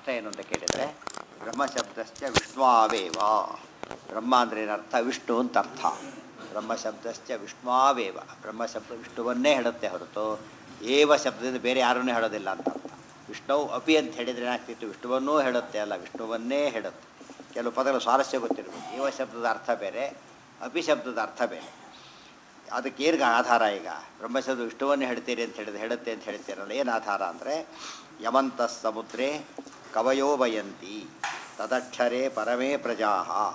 ಪ್ರಶ್ನೆ ಏನು ಅಂತ ಕೇಳಿದರೆ ಬ್ರಹ್ಮಶಬ್ದಶ್ಚ ವಿಷ್ಣುವಾವೇವ ಬ್ರಹ್ಮ ಅಂದರೆ ಏನರ್ಥ ವಿಷ್ಣು ಅಂತ ಅರ್ಥ ಬ್ರಹ್ಮಶಬ್ದಶ್ಚ ವಿಷ್ಣುವಾವೇವ ಬ್ರಹ್ಮಶಬ್ದ ವಿಷ್ಣುವನ್ನೇ ಹೇಳುತ್ತೆ ಹೊರತು ಏವ ಶಬ್ದದಿಂದ ಬೇರೆ ಯಾರನ್ನೂ ಹೇಳೋದಿಲ್ಲ ಅಂತ ಅರ್ಥ ವಿಷ್ಣು ಅಪಿ ಅಂತ ಹೇಳಿದರೆ ಏನಾಗ್ತಿತ್ತು ವಿಷ್ಣುವನ್ನೂ ಹೇಳುತ್ತೆ ಅಲ್ಲ ವಿಷ್ಣುವನ್ನೇ ಹೇಳುತ್ತೆ ಕೆಲವು ಪದಗಳು ಸ್ವಾರಸ್ಯ ಗೊತ್ತಿರಬೇಕು ಏವ ಶಬ್ದದ ಅರ್ಥ ಬೇರೆ ಅಪಿ ಶಬ್ದದ ಅರ್ಥ ಬೇರೆ ಅದಕ್ಕೆ ಏರ್ಗ ಆಧಾರ ಈಗ ಬ್ರಹ್ಮಶಬ್ದ ವಿಷ್ಣುವನ್ನೇ ಹೇಳ್ತೀರಿ ಅಂತ ಹೇಳಿದ್ರೆ ಹೇಳುತ್ತೆ ಅಂತ ಹೇಳ್ತೀರಲ್ಲ ಏನು ಆಧಾರ ಅಂದರೆ ಯಮಂತ ಸಮುದ್ರೇ ಕವಯೋ ವಯಂತಿ ತದಕ್ಷರೇ ಪರಮೇ ಪ್ರಜಾ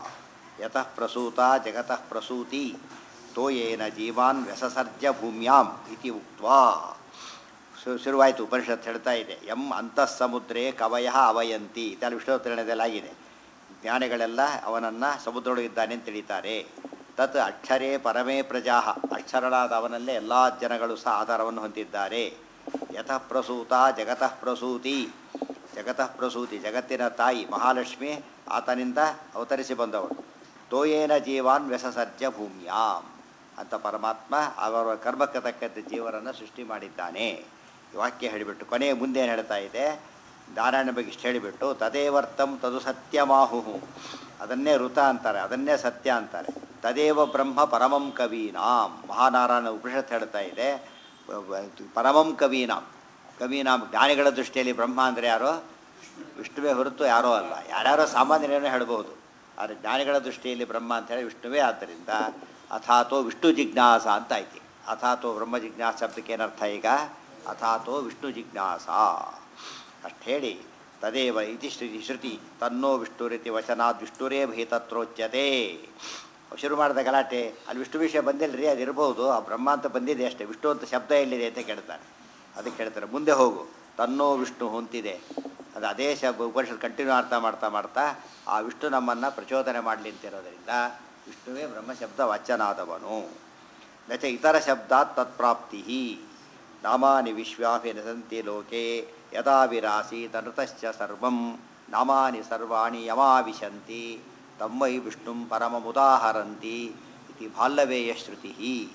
ಯತಃ ಪ್ರಸೂತ ಜಗತಃ ಪ್ರಸೂತಿ ತೋಯೇನ ಜೀವಾನ್ ವ್ಯಸಸರ್ಜ ಭೂಮ್ಯಾಂ ಇತಿ ಉಕ್ತ್ವಾ ಶು ಶುರುವಾಯಿತು ಉಪನಿಷತ್ ಹೇಳ್ತಾ ಇದೆ ಎಂ ಅಂತಃ ಸಮುದ್ರೇ ಕವಯ ಅವಯಂತಿ ಇದೆಲ್ಲ ವಿಷ್ಣುವತರಣದಲ್ಲಾಗಿದೆ ಜ್ಞಾನಿಗಳೆಲ್ಲ ಅವನನ್ನು ಸಮುದ್ರೊಳಗಿದ್ದಾನೆ ಅಂತ ತಿಳಿತಾರೆ ತತ್ ಅಕ್ಷರೇ ಪರಮೇ ಪ್ರಜಾ ಅಕ್ಷರನಾದ ಅವನಲ್ಲೇ ಎಲ್ಲ ಜನಗಳು ಸಹ ಆಧಾರವನ್ನು ಹೊಂದಿದ್ದಾರೆ ಯತಃ ಪ್ರಸೂತ ಜಗತಃ ಪ್ರಸೂತಿ ಜಗತಃ ಪ್ರಸೂತಿ ಜಗತ್ತಿನ ತಾಯಿ ಮಹಾಲಕ್ಷ್ಮಿ ಆತನಿಂದ ಅವತರಿಸಿ ಬಂದವಳು ತೋಯೇನ ಜೀವಾನ್ ವ್ಯಸಸರ್ಜ ಭೂಮ್ಯಾಂ ಅಂತ ಪರಮಾತ್ಮ ಅವರ ಕರ್ಮಕ್ಕೆ ತಕ್ಕಂತೆ ಜೀವನನ್ನು ಸೃಷ್ಟಿ ಮಾಡಿದ್ದಾನೆ ಈ ವಾಕ್ಯ ಹೇಳಿಬಿಟ್ಟು ಕೊನೆಯ ಮುಂದೆ ಏನು ಹೇಳ್ತಾ ಇದೆ ನಾರಾಯಣ ಬಗ್ಗೆ ಇಷ್ಟು ಹೇಳಿಬಿಟ್ಟು ತದೇವರ್ತಂ ತದು ಸತ್ಯಮಾಹು ಅದನ್ನೇ ಋತ ಅಂತಾರೆ ಅದನ್ನೇ ಸತ್ಯ ಅಂತಾರೆ ತದೇವ ಬ್ರಹ್ಮ ಪರಮಂ ಕವೀನಾಂ ಮಹಾನಾರಾಯಣ ಉಪನಿಷತ್ ಹೇಳ್ತಾ ಇದೆ ಪರಮಂ ಕವೀನಾಂ ಕವೀನಾಂ ಜ್ಞಾನಿಗಳ ದೃಷ್ಟಿಯಲ್ಲಿ ಬ್ರಹ್ಮ ಅಂದರೆ ಯಾರೋ ವಿಷ್ಣುವೇ ಹೊರತು ಯಾರೋ ಅಲ್ಲ ಯಾರ್ಯಾರೋ ಸಾಮಾನ್ಯರೇನೋ ಹೇಳ್ಬೋದು ಆದರೆ ಜ್ಞಾನಿಗಳ ದೃಷ್ಟಿಯಲ್ಲಿ ಬ್ರಹ್ಮ ಅಂತ ಹೇಳಿ ವಿಷ್ಣುವೇ ಆದ್ದರಿಂದ ಅಥಾತೋ ವಿಷ್ಣು ಜಿಜ್ಞಾಸ ಅಂತ ಐತಿ ಅಥಾತೋ ಬ್ರಹ್ಮ ಜಿಜ್ಞಾಸ ಶಬ್ದಕ್ಕೆ ಏನರ್ಥ ಈಗ ಅಥಾತೋ ವಿಷ್ಣು ಜಿಜ್ಞಾಸ ಅಷ್ಟು ಹೇಳಿ ತದೇವ ಇತಿ ಶ್ರುತಿ ಶ್ರುತಿ ತನ್ನೋ ವಿಷ್ಣುರಿತಿ ವಚನಾದ್ ವಿಷ್ಣುರೇ ಭೀತತ್ರೋಚ್ಯತೆ ಶುರು ಮಾಡಿದ ಗಲಾಟೆ ಅಲ್ಲಿ ವಿಷ್ಣು ವಿಷಯ ಬಂದಿಲ್ಲ ರೀ ಅದು ಇರ್ಬೋದು ಆ ಬ್ರಹ್ಮ ಅಂತ ಬಂದಿದೆ ಅಷ್ಟೇ ವಿಷ್ಣು ಅಂತ ಶಬ್ದ ಎಲ್ಲಿದೆ ಅಂತ ಕೇಳ್ತಾರೆ ಅದಕ್ಕೆ ಹೇಳ್ತಾರೆ ಮುಂದೆ ಹೋಗು ತನ್ನೋ ವಿಷ್ಣು ಹೊಂತಿದೆ ಅದು ಅದೇ ಶಬ್ ಉಪನಿಷತ್ ಕಂಟಿನ್ಯೂ ಮಾಡ್ತಾ ಮಾಡ್ತಾ ಮಾಡ್ತಾ ಆ ವಿಷ್ಣು ನಮ್ಮನ್ನು ಪ್ರಚೋದನೆ ಮಾಡಲಿ ಅಂತಿರೋದರಿಂದ ವಿಷ್ಣುವೇ ಬ್ರಹ್ಮಶಬ್ದ ವಾಚ್ಯನಾದವನು ನಚ ಇತರ ಶಬ್ದಾತ್ ತತ್ಪ್ರಾಪ್ತಿ ನಾಮಾನಿ ವಿಶ್ವಾಪಿ ನಸಂತಿ ಲೋಕೆ ಯದಾ ವಿರಾಸಿ ತನೃತಶ್ಚ ಸರ್ವಂ ನಾಮಾನಿ ಸರ್ವಾಣಿ ಯಮಾವಿಶಂತಿ ತಮ್ಮೈ ವಿಷ್ಣುಂ ಪರಮಮುದಾಹರಂತಿ ಇತಿ ಬಾಲ್ಲವೇಯ ಶ್ರುತಿ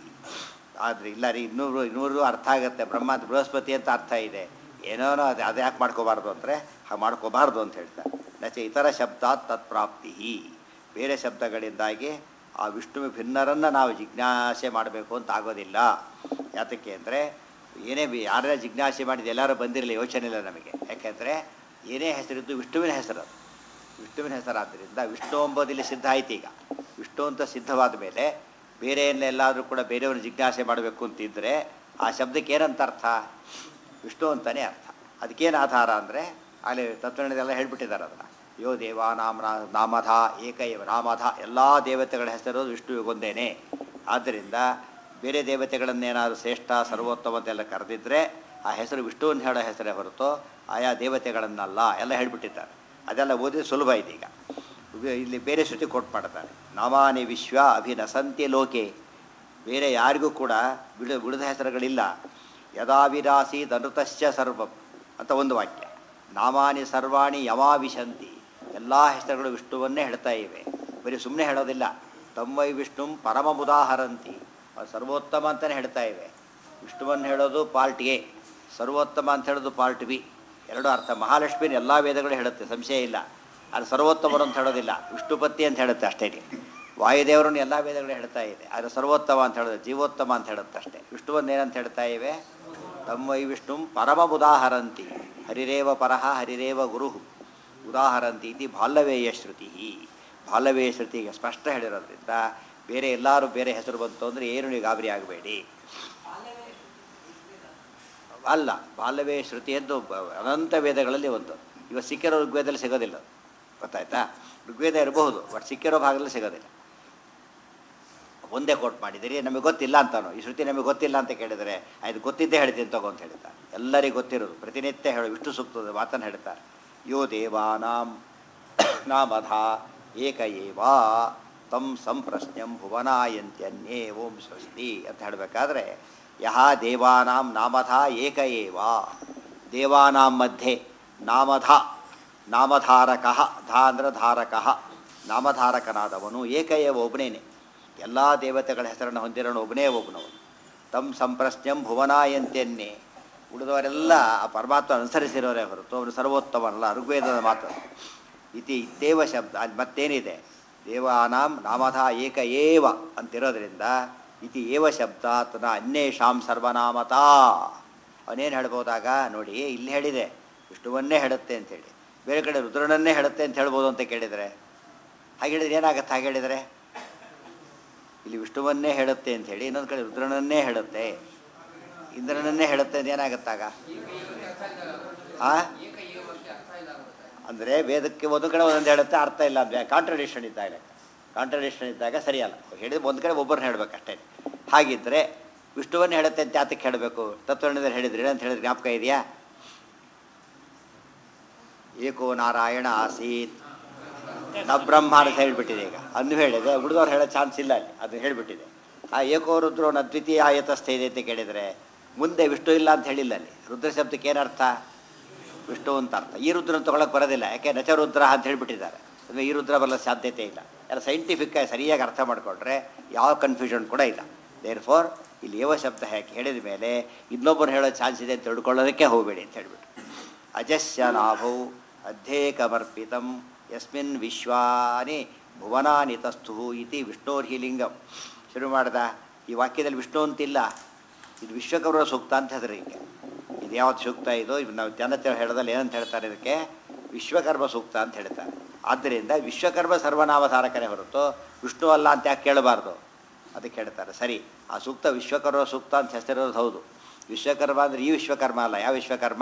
ಆದರೆ ಇಲ್ಲ ರೀ ಇನ್ನೂರು ಇನ್ನೂರು ಅರ್ಥ ಆಗುತ್ತೆ ಬ್ರಹ್ಮ ಅಂತ ಬೃಹಸ್ಪತಿ ಅಂತ ಅರ್ಥ ಇದೆ ಏನೋನೋ ಅದು ಅದು ಯಾಕೆ ಮಾಡ್ಕೋಬಾರ್ದು ಅಂದರೆ ಹಾಗೆ ಮಾಡ್ಕೋಬಾರ್ದು ಅಂತ ಹೇಳ್ತಾರೆ ನಚೆ ಇತರ ಶಬ್ದಾತ್ ತತ್ಪ್ರಾಪ್ತಿ ಬೇರೆ ಶಬ್ದಗಳಿಂದಾಗಿ ಆ ವಿಷ್ಣು ಭಿನ್ನರನ್ನು ನಾವು ಜಿಜ್ಞಾಸೆ ಮಾಡಬೇಕು ಅಂತ ಆಗೋದಿಲ್ಲ ಯಾತಕ್ಕೆ ಅಂದರೆ ಏನೇ ಬಿ ಯಾರೇ ಜಿಜ್ಞಾಸೆ ಮಾಡಿದ ಎಲ್ಲರೂ ಬಂದಿರಲಿ ಯೋಚನೆ ಇಲ್ಲ ನಮಗೆ ಯಾಕೆಂದರೆ ಏನೇ ಹೆಸರಿದ್ದು ವಿಷ್ಣುವಿನ ಹೆಸರು ಅದು ವಿಷ್ಣುವಿನ ಹೆಸರಾದ್ದರಿಂದ ವಿಷ್ಣು ಎಂಬುದಿಲ್ಲಿ ಸಿದ್ಧ ಆಯ್ತು ಈಗ ವಿಷ್ಣು ಅಂತ ಸಿದ್ಧವಾದ ಮೇಲೆ ಬೇರೆ ಎಲ್ಲಾದರೂ ಕೂಡ ಬೇರೆಯವ್ರನ್ನ ಜಿಜ್ಞಾಸೆ ಮಾಡಬೇಕು ಅಂತಿದ್ದರೆ ಆ ಶಬ್ದಕ್ಕೆ ಏನಂತ ಅರ್ಥ ವಿಷ್ಣು ಅಂತಲೇ ಅರ್ಥ ಅದಕ್ಕೇನು ಆಧಾರ ಅಂದರೆ ಅಲ್ಲಿ ತತ್ವಜ್ಞಾನದೆಲ್ಲ ಹೇಳ್ಬಿಟ್ಟಿದ್ದಾರೆ ಅದನ್ನು ಯೋ ದೇವ ನಾಮ ನಾಮಧ ಏಕೈವ ನಾಮಧ ಎಲ್ಲ ದೇವತೆಗಳ ಹೆಸರು ವಿಷ್ಣುವಿಗೊಂದೇನೆ ಆದ್ದರಿಂದ ಬೇರೆ ದೇವತೆಗಳನ್ನೇನಾದರೂ ಶ್ರೇಷ್ಠ ಸರ್ವೋತ್ತಮ ಅಂತೆಲ್ಲ ಕರೆದಿದ್ದರೆ ಆ ಹೆಸರು ವಿಷ್ಣುವನ್ನ ಹೇಳೋ ಹೆಸರೇ ಹೊರತು ಆಯಾ ದೇವತೆಗಳನ್ನಲ್ಲ ಎಲ್ಲ ಹೇಳ್ಬಿಟ್ಟಿದ್ದಾರೆ ಅದೆಲ್ಲ ಓದಿ ಸುಲಭ ಇದೆ ಈಗ ಇಲ್ಲಿ ಬೇರೆ ಶ್ರುತಿ ಕೊಟ್ಟು ಮಾಡ್ತಾರೆ ನಾಮಾನಿ ವಿಶ್ವ ಅಭಿನಸಂತಿ ಲೋಕೆ ಬೇರೆ ಯಾರಿಗೂ ಕೂಡ ಬಿಡ ಬಿಡದ ಹೆಸರುಗಳಿಲ್ಲ ಯದಾ ವಿರಾಸಿ ಧನುತಶ್ಚ ಸರ್ವಂ ಅಂತ ಒಂದು ವಾಕ್ಯ ನಾಮಾನಿ ಸರ್ವಾಣಿ ಯಮಾವಿಶಂತಿ ಎಲ್ಲ ಹೆಸರುಗಳು ವಿಷ್ಣುವನ್ನೇ ಹೇಳ್ತಾ ಇವೆ ಬರೀ ಸುಮ್ಮನೆ ಹೇಳೋದಿಲ್ಲ ತಮ್ಮೈ ವಿಷ್ಣು ಪರಮ ಮುದಾಹರಂತಿ ಸರ್ವೋತ್ತಮ ಅಂತಲೇ ಹೇಳ್ತಾ ಇವೆ ವಿಷ್ಣುವನ್ನು ಹೇಳೋದು ಪಾರ್ಟ್ ಎ ಸರ್ವೋತ್ತಮ ಅಂತ ಹೇಳೋದು ಪಾರ್ಟ್ ಬಿ ಎರಡು ಅರ್ಥ ಮಹಾಲಕ್ಷ್ಮಿನ ಎಲ್ಲ ವೇದಗಳು ಹೇಳುತ್ತೆ ಸಂಶಯ ಇಲ್ಲ ಅದು ಸರ್ವೋತ್ತಮರು ಅಂತ ಹೇಳೋದಿಲ್ಲ ವಿಷ್ಣುಪತಿ ಅಂತ ಹೇಳುತ್ತೆ ಅಷ್ಟೇ ವಾಯುದೇವರನ್ನು ಎಲ್ಲ ವೇದಗಳು ಹೇಳ್ತಾ ಇದೆ ಆದರೆ ಸರ್ವೋತ್ತಮ ಅಂತ ಹೇಳೋದು ಜೀವೋತ್ತಮ ಅಂತ ಹೇಳುತ್ತೆ ಅಷ್ಟೇ ವಿಷ್ಣುವನ್ನು ಏನಂತ ಹೇಳ್ತಾ ಇವೆ ತಮ್ಮೈ ವಿಷ್ಣು ಪರಮ ಉದಾಹರಂತಿ ಹರಿರೇವ ಪರಹ ಹರಿರೇವ ಗುರು ಉದಾಹರಂತಿ ಇತಿ ಬಾಲ್ಲವೇಯ ಶ್ರುತಿ ಬಾಲ್ಲವೇಯ ಶ್ರುತಿಗೆ ಸ್ಪಷ್ಟ ಹೇಳಿರೋದ್ರಿಂದ ಬೇರೆ ಎಲ್ಲರೂ ಬೇರೆ ಹೆಸರು ಬಂತು ಅಂದರೆ ಏನು ನೀವು ಗಾಬರಿ ಆಗಬೇಡಿ ಅಲ್ಲ ಬಾಲ್ಯವೇ ಶ್ರುತಿ ಎಂದು ಅನಂತ ವೇದಗಳಲ್ಲಿ ಒಂದು ಇವಾಗ ಸಿಕ್ಕಿರೋ ಋಗ್ವೇದದಲ್ಲಿ ಸಿಗೋದಿಲ್ಲ ಗೊತ್ತಾಯ್ತಾ ಋಗ್ವೇದ ಇರಬಹುದು ಬಟ್ ಸಿಕ್ಕಿರೋ ಭಾಗದಲ್ಲಿ ಸಿಗೋದಿಲ್ಲ ಒಂದೇ ಕೋಟ್ ಮಾಡಿದಿರಿ ನಮಗೆ ಗೊತ್ತಿಲ್ಲ ಅಂತಾನು ಈ ಶ್ರುತಿ ನಮಗೆ ಗೊತ್ತಿಲ್ಲ ಅಂತ ಕೇಳಿದರೆ ಆಯ್ತು ಗೊತ್ತಿದ್ದೇ ಹೇಳ್ತೀನಿ ತಗೋ ಅಂತ ಹೇಳ್ತಾರೆ ಎಲ್ಲರಿಗೂ ಗೊತ್ತಿರೋದು ಪ್ರತಿನಿತ್ಯ ಹೇಳೋ ವಿಷ್ಣು ಸೂಕ್ತದ ಮಾತನ್ನು ಹೇಳ್ತಾರೆ ಯೋ ದೇವಾನಾಂ ನಾಮಧ ಏಕ ಏವ ತಂ ಸಂಪ್ರಶ್ನಂ ಭುವನಾಯಂತ್ಯನ್ಯೇ ಓಂ ಸ್ವಸ್ತಿ ಅಂತ ಹೇಳಬೇಕಾದ್ರೆ ಯಹ ದೇವಾನಾಂ ನಾಮಧ ಏಕ ಏವ ದೇವಾನಾಂ ಮಧ್ಯೆ ನಾಮಧ ನಾಮಧಾರಕ ಧ ಅಂದ್ರೆ ಧಾರಕ ನಾಮಧಾರಕನಾದವನು ಏಕ ಏವ ಒಬ್ಬನೇನೆ ಎಲ್ಲ ದೇವತೆಗಳ ಹೆಸರನ್ನು ಹೊಂದಿರೋನು ಒಬ್ಬನೇ ಒಬ್ಬನವನು ತಂ ಸಂಪ್ರಶ್ನಂ ಭುವನಾಯಂತ್ಯನ್ನೇ ಉಳಿದವರೆಲ್ಲ ಆ ಪರಮಾತ್ಮ ಅನುಸರಿಸಿರೋರೇ ಹೊರತು ಅವನು ಸರ್ವೋತ್ತಮನಲ್ಲ ಋಗ್ವೇದದ ಮಾತು ಇತಿ ದೇವ ಶಬ್ದ ಅಲ್ಲಿ ಮತ್ತೇನಿದೆ ದೇವಾನಾಂ ನಾಮಧ ಏಕ ಏವ ಅಂತಿರೋದ್ರಿಂದ ಇತಿ ಏವ ಶಬ್ದ ತನ ಅನ್ಯೇಷಾಂ ಸರ್ವನಾಮತಾ ಅವನೇನು ಹೇಳ್ಬೋದಾಗ ನೋಡಿ ಇಲ್ಲಿ ಹೇಳಿದೆ ವಿಷ್ಣುವನ್ನೇ ಹೇಳುತ್ತೆ ಅಂತೇಳಿ ಬೇರೆ ಕಡೆ ರುದ್ರನನ್ನೇ ಹೇಳುತ್ತೆ ಅಂತ ಹೇಳ್ಬೋದು ಅಂತ ಕೇಳಿದರೆ ಹಾಗೆ ಹೇಳಿದ್ರೆ ಏನಾಗತ್ತೆ ಹಾಗೆ ಹೇಳಿದರೆ ಇಲ್ಲಿ ವಿಷ್ಣುವನ್ನೇ ಹೇಳುತ್ತೆ ಅಂತ ಹೇಳಿ ಇನ್ನೊಂದು ಕಡೆ ರುದ್ರನನ್ನೇ ಹೇಳುತ್ತೆ ಇಂದ್ರನನ್ನೇ ಹೇಳುತ್ತೆ ಅಂತ ಏನಾಗತ್ತಾಗ ಆ ಅಂದರೆ ವೇದಕ್ಕೆ ಒಂದು ಕಡೆ ಒಂದೊಂದು ಹೇಳುತ್ತೆ ಅರ್ಥ ಇಲ್ಲ ಅಂದರೆ ಕಾಂಟ್ರಡಿಕ್ಷನ್ ಇದ್ದಾಗ ಕಾಂಟ್ರಡಿಕ್ಷನ್ ಇದ್ದಾಗ ಸರಿಯಲ್ಲ ಹೇಳಿದ್ರೆ ಒಂದು ಕಡೆ ಒಬ್ಬರನ್ನ ಹೇಳ್ಬೇಕು ಅಷ್ಟೇ ಹಾಗಿದ್ದರೆ ವಿಷ್ಣುವನ್ನೇ ಹೇಳುತ್ತೆ ಅಂತ ಯಾತಕ್ಕೆ ಹೇಳಬೇಕು ತತ್ವಜ್ಞಾನದಲ್ಲಿ ಹೇಳಿದ್ರಿ ಅಂತ ಹೇಳಿದ್ರೆ ಜ್ಞಾಪಕ ಇದೆಯಾ ಏಕೋ ನಾರಾಯಣ ಆಸೀತ್ ನ ಬ್ರಹ್ಮ ಅಂತ ಹೇಳಿಬಿಟ್ಟಿದೆ ಈಗ ಅಂದು ಹೇಳಿದೆ ಉಳಿದವ್ರು ಹೇಳೋ ಚಾನ್ಸ್ ಇಲ್ಲ ಅಲ್ಲಿ ಅದು ಹೇಳಿಬಿಟ್ಟಿದೆ ಆ ಏಕೋ ರುದ್ರೋ ನ ದ್ವಿತೀಯ ಆಯತಸ್ಥ ಇದೆ ಅಂತ ಕೇಳಿದರೆ ಮುಂದೆ ವಿಷ್ಣು ಇಲ್ಲ ಅಂತ ಹೇಳಿಲ್ಲ ಅಲ್ಲಿ ರುದ್ರ ಶಬ್ದಕ್ಕೆ ಏನರ್ಥ ವಿಷ್ಣು ಅಂತ ಅರ್ಥ ಈ ರುದ್ರನ ತೊಗೊಳಕ್ಕೆ ಬರೋದಿಲ್ಲ ಯಾಕೆ ನಚ ರುದ್ರ ಅಂತ ಹೇಳಿಬಿಟ್ಟಿದ್ದಾರೆ ಅಂದರೆ ಈ ರುದ್ರ ಬರಲ್ಲ ಸಾಧ್ಯತೆ ಇಲ್ಲ ಎಲ್ಲ ಸೈಂಟಿಫಿಕ್ ಆಗಿ ಸರಿಯಾಗಿ ಅರ್ಥ ಮಾಡಿಕೊಂಡ್ರೆ ಯಾವ ಕನ್ಫ್ಯೂಷನ್ ಕೂಡ ಇಲ್ಲ ದೇರ್ ಫಾರ್ ಇಲ್ಲಿ ಏವ ಶಬ್ದ ಯಾಕೆ ಹೇಳಿದ ಮೇಲೆ ಇನ್ನೊಬ್ಬರು ಹೇಳೋ ಚಾನ್ಸ್ ಇದೆ ಅಂತ ತಿಳ್ಕೊಳ್ಳೋದಕ್ಕೆ ಹೋಗಬೇಡಿ ಅಂತ ಹೇಳಿಬಿಟ್ಟು ಅಜಸ್ಯ ನಾಭೌ ಅಧ್ಯೇಕಮರ್ಪಿತಂ ಯಸ್ಮಿನ್ ವಿಶ್ವಾನಿ ಭುವನಾನಿ ತಸ್ಥು ಇತಿ ವಿಷ್ಣೋರ್ಹಿ ಲಿಂಗಂ ಶುರು ಮಾಡ್ದ ಈ ವಾಕ್ಯದಲ್ಲಿ ವಿಷ್ಣು ಅಂತಿಲ್ಲ ಇದು ವಿಶ್ವಕರ್ಮ ಸೂಕ್ತ ಅಂತ ಹೆಸರು ಇದಕ್ಕೆ ಇದು ಯಾವತ್ತು ಸೂಕ್ತ ಇದು ಇದು ನಾವು ಜನತೆ ಹೇಳೋದಲ್ಲಿ ಏನಂತ ಹೇಳ್ತಾರೆ ಇದಕ್ಕೆ ವಿಶ್ವಕರ್ಮ ಸೂಕ್ತ ಅಂತ ಹೇಳ್ತಾರೆ ಆದ್ದರಿಂದ ವಿಶ್ವಕರ್ಮ ಸರ್ವನಾಮಧಾರಕನೇ ಹೊರತು ವಿಷ್ಣು ಅಲ್ಲ ಅಂತ ಯಾಕೆ ಕೇಳಬಾರ್ದು ಅದಕ್ಕೆ ಹೇಳ್ತಾರೆ ಸರಿ ಆ ಸೂಕ್ತ ವಿಶ್ವಕರ್ಮ ಸೂಕ್ತ ಅಂತ ಹೆಸರಿರೋದು ಹೌದು ವಿಶ್ವಕರ್ಮ ಅಂದರೆ ಈ ವಿಶ್ವಕರ್ಮ ಅಲ್ಲ ಯಾವ ವಿಶ್ವಕರ್ಮ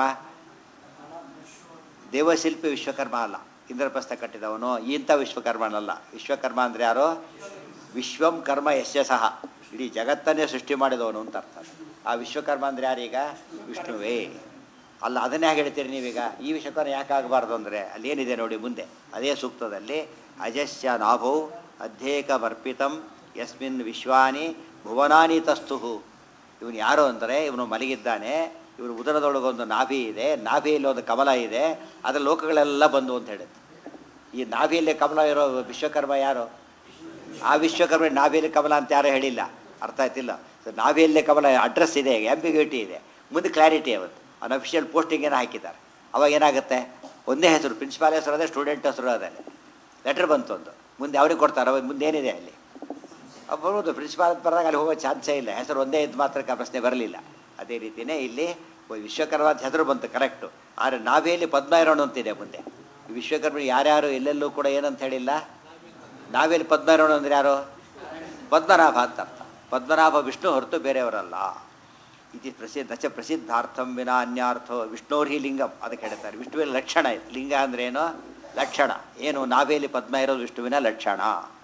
ದೇವಶಿಲ್ಪಿ ವಿಶ್ವಕರ್ಮ ಅಲ್ಲ ಇಂದ್ರಪ್ರಸ್ಥ ಕಟ್ಟಿದವನು ಇಂಥ ವಿಶ್ವಕರ್ಮನಲ್ಲ ವಿಶ್ವಕರ್ಮ ಅಂದರೆ ಯಾರೋ ವಿಶ್ವಂ ಕರ್ಮ ಯಶ್ಯ ಸಹ ಇಡೀ ಜಗತ್ತನ್ನೇ ಸೃಷ್ಟಿ ಮಾಡಿದವನು ಅಂತ ಅರ್ಥ ಆ ವಿಶ್ವಕರ್ಮ ಅಂದರೆ ಯಾರೀಗ ವಿಷ್ಣುವೇ ಅಲ್ಲ ಅದನ್ನೇ ಹೇಗೆ ಹೇಳ್ತೀರಿ ನೀವೀಗ ಈ ವಿಶ್ವಕರ್ಮ ಯಾಕೆ ಆಗಬಾರ್ದು ಅಂದರೆ ಅಲ್ಲಿ ಏನಿದೆ ನೋಡಿ ಮುಂದೆ ಅದೇ ಸೂಕ್ತದಲ್ಲಿ ಅಜಸ್ಯ ನಾಭೌ ಅಧ್ಯೇಕಮರ್ಪಿತಂ ಯಸ್ಮಿನ್ ವಿಶ್ವಾನಿ ಭುವನಾನಿ ತಸ್ತುಹು ಇವನು ಯಾರು ಅಂದರೆ ಇವನು ಮಲಗಿದ್ದಾನೆ ಇವನು ಉದರದೊಳಗೊಂದು ನಾಭಿ ಇದೆ ನಾಭಿಯಲ್ಲಿ ಒಂದು ಕಮಲ ಇದೆ ಅದರ ಲೋಕಗಳೆಲ್ಲ ಬಂದು ಅಂತ ಹೇಳುತ್ತೆ ಈ ನಾಭಿಯಲ್ಲಿ ಕಮಲ ಇರೋ ವಿಶ್ವಕರ್ಮ ಯಾರು ಆ ವಿಶ್ವಕರ್ಮ ನಾಭಿಯಲ್ಲಿ ಕಮಲ ಅಂತ ಯಾರೂ ಹೇಳಿಲ್ಲ ಅರ್ಥ ಆಯ್ತಿಲ್ಲ ಸೊ ನಾಭಿಯಲ್ಲಿ ಕಮಲ ಅಡ್ರೆಸ್ ಇದೆ ಆಂಬಿಗ್ಯೂಟಿ ಇದೆ ಮುಂದೆ ಕ್ಲಾರಿಟಿ ಅವತ್ತು ಅನ್ಅಫಿಷಿಯಲ್ ಪೋಸ್ಟಿಂಗ್ ಏನೋ ಹಾಕಿದ್ದಾರೆ ಅವಾಗ ಏನಾಗುತ್ತೆ ಒಂದೇ ಹೆಸರು ಪ್ರಿನ್ಸಿಪಾಲ್ ಹೆಸರು ಅದೇ ಸ್ಟೂಡೆಂಟ್ ಹೆಸರು ಅದೇ ಲೆಟ್ರ್ ಬಂತು ಒಂದು ಮುಂದೆ ಅವ್ರಿಗೆ ಕೊಡ್ತಾರೆ ಅವಾಗ ಮುಂದೆ ಏನಿದೆ ಅಲ್ಲಿ ಅವ್ ಬರೋದು ಪ್ರಿನ್ಸಿಪಾಲ್ ಅಂತ ಬರೆದಾಗ ಅಲ್ಲಿ ಹೋಗೋ ಚಾನ್ಸೇ ಇಲ್ಲ ಹೆಸರು ಒಂದೇ ಇದ್ದು ಮಾತ್ರ ಕ- ಪ್ರಶ್ನೆ ಬರಲಿಲ್ಲ ಅದೇ ರೀತಿಯೇ ಇಲ್ಲಿ ಒ- ವಿಶ್ವಕರ್ಮ ಅಂತ ಹೆಸರು ಬಂತು ಕರೆಕ್ಟು ಆದರೆ ನಾವಿಯಲ್ಲಿ ಪದ್ಮ ಇರೋಣ ಅಂತಿದೆ ಮುಂದೆ ಈ ವಿಶ್ವಕರ್ಮ ಯಾರ್ಯಾರು ಎಲ್ಲೆಲ್ಲೂ ಕೂಡ ಏನಂತ ಹೇಳಿಲ್ಲ ನಾವೆಲ್ಲಿ ಪದ್ಮ ಇರೋಣ ಅಂದ್ರೆ ಯಾರು ಪದ್ಮನಾಭ ಅಂತ ಅರ್ಥ ಪದ್ಮನಾಭ ವಿಷ್ಣು ಹೊರತು ಬೇರೆಯವರಲ್ಲ ಇದು ಪ್ರಸಿದ್ಧ ಚ ಪ್ರಸಿದ್ಧಾರ್ಥಂ ವಿನಾ ಅನ್ಯಾರ್ಥೋ ವಿಷ್ಣೋರ್ಹಿ ಲಿಂಗಂ ಅದಕ್ಕೆ ಹೇಳ್ತಾರೆ ವಿಷ್ಣುವಿನ ಲಕ್ಷಣ ಇದು ಲಿಂಗ ಅಂದ್ರೆ ಏನು ಲಕ್ಷಣ ಏನು ನಾವೇಲಿ ಪದ್ಮ ಇರೋದು ವಿಷ್ಣುವಿನ ಲಕ್ಷಣ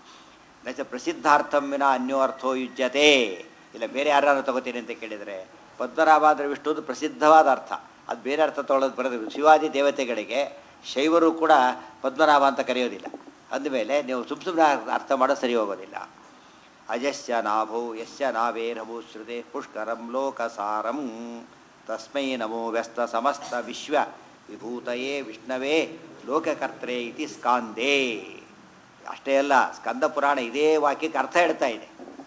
ನಚ ಪ್ರಸಿದ್ಧಾರ್ಥಂ ವಿನ ಅನ್ಯೋ ಅರ್ಥೋ ಯುಜ್ಯತೆ ಇಲ್ಲ ಬೇರೆ ಯಾರು ತಗೋತೀನಿ ಅಂತ ಕೇಳಿದರೆ ಪದ್ಮನಾಭ ಅಂದರೆ ವಿಷ್ಣುವುದು ಪ್ರಸಿದ್ಧವಾದ ಅರ್ಥ ಅದು ಬೇರೆ ಅರ್ಥ ತೊಗೊಳ್ಳೋದು ಬರೋದು ಶಿವಾದಿ ದೇವತೆಗಳಿಗೆ ಶೈವರು ಕೂಡ ಪದ್ಮನಾಭ ಅಂತ ಕರೆಯೋದಿಲ್ಲ ಅಂದಮೇಲೆ ನೀವು ಸುಮ್ಮ ಸುಮ್ಮನೆ ಅರ್ಥ ಮಾಡೋ ಸರಿ ಹೋಗೋದಿಲ್ಲ ಅಜಸ್ಯ ನಾಭೌ ಯಸ್ಯ ನಾವೇರಭೂ ಶ್ರುತೆ ಪುಷ್ಕರಂ ಲೋಕಸಾರಂ ತಸ್ಮೈ ನಮೋ ವ್ಯಸ್ತ ಸಮಸ್ತ ವಿಶ್ವ ವಿಭೂತಯೇ ವಿಷ್ಣವೇ ಲೋಕಕರ್ತ್ರೆ ಇತಿ ಸ್ಕಾಂದೇ ಅಷ್ಟೇ ಅಲ್ಲ ಸ್ಕಂದ ಪುರಾಣ ಇದೇ ವಾಕ್ಯಕ್ಕೆ ಅರ್ಥ ಹೇಳ್ತಾ ಇದೆ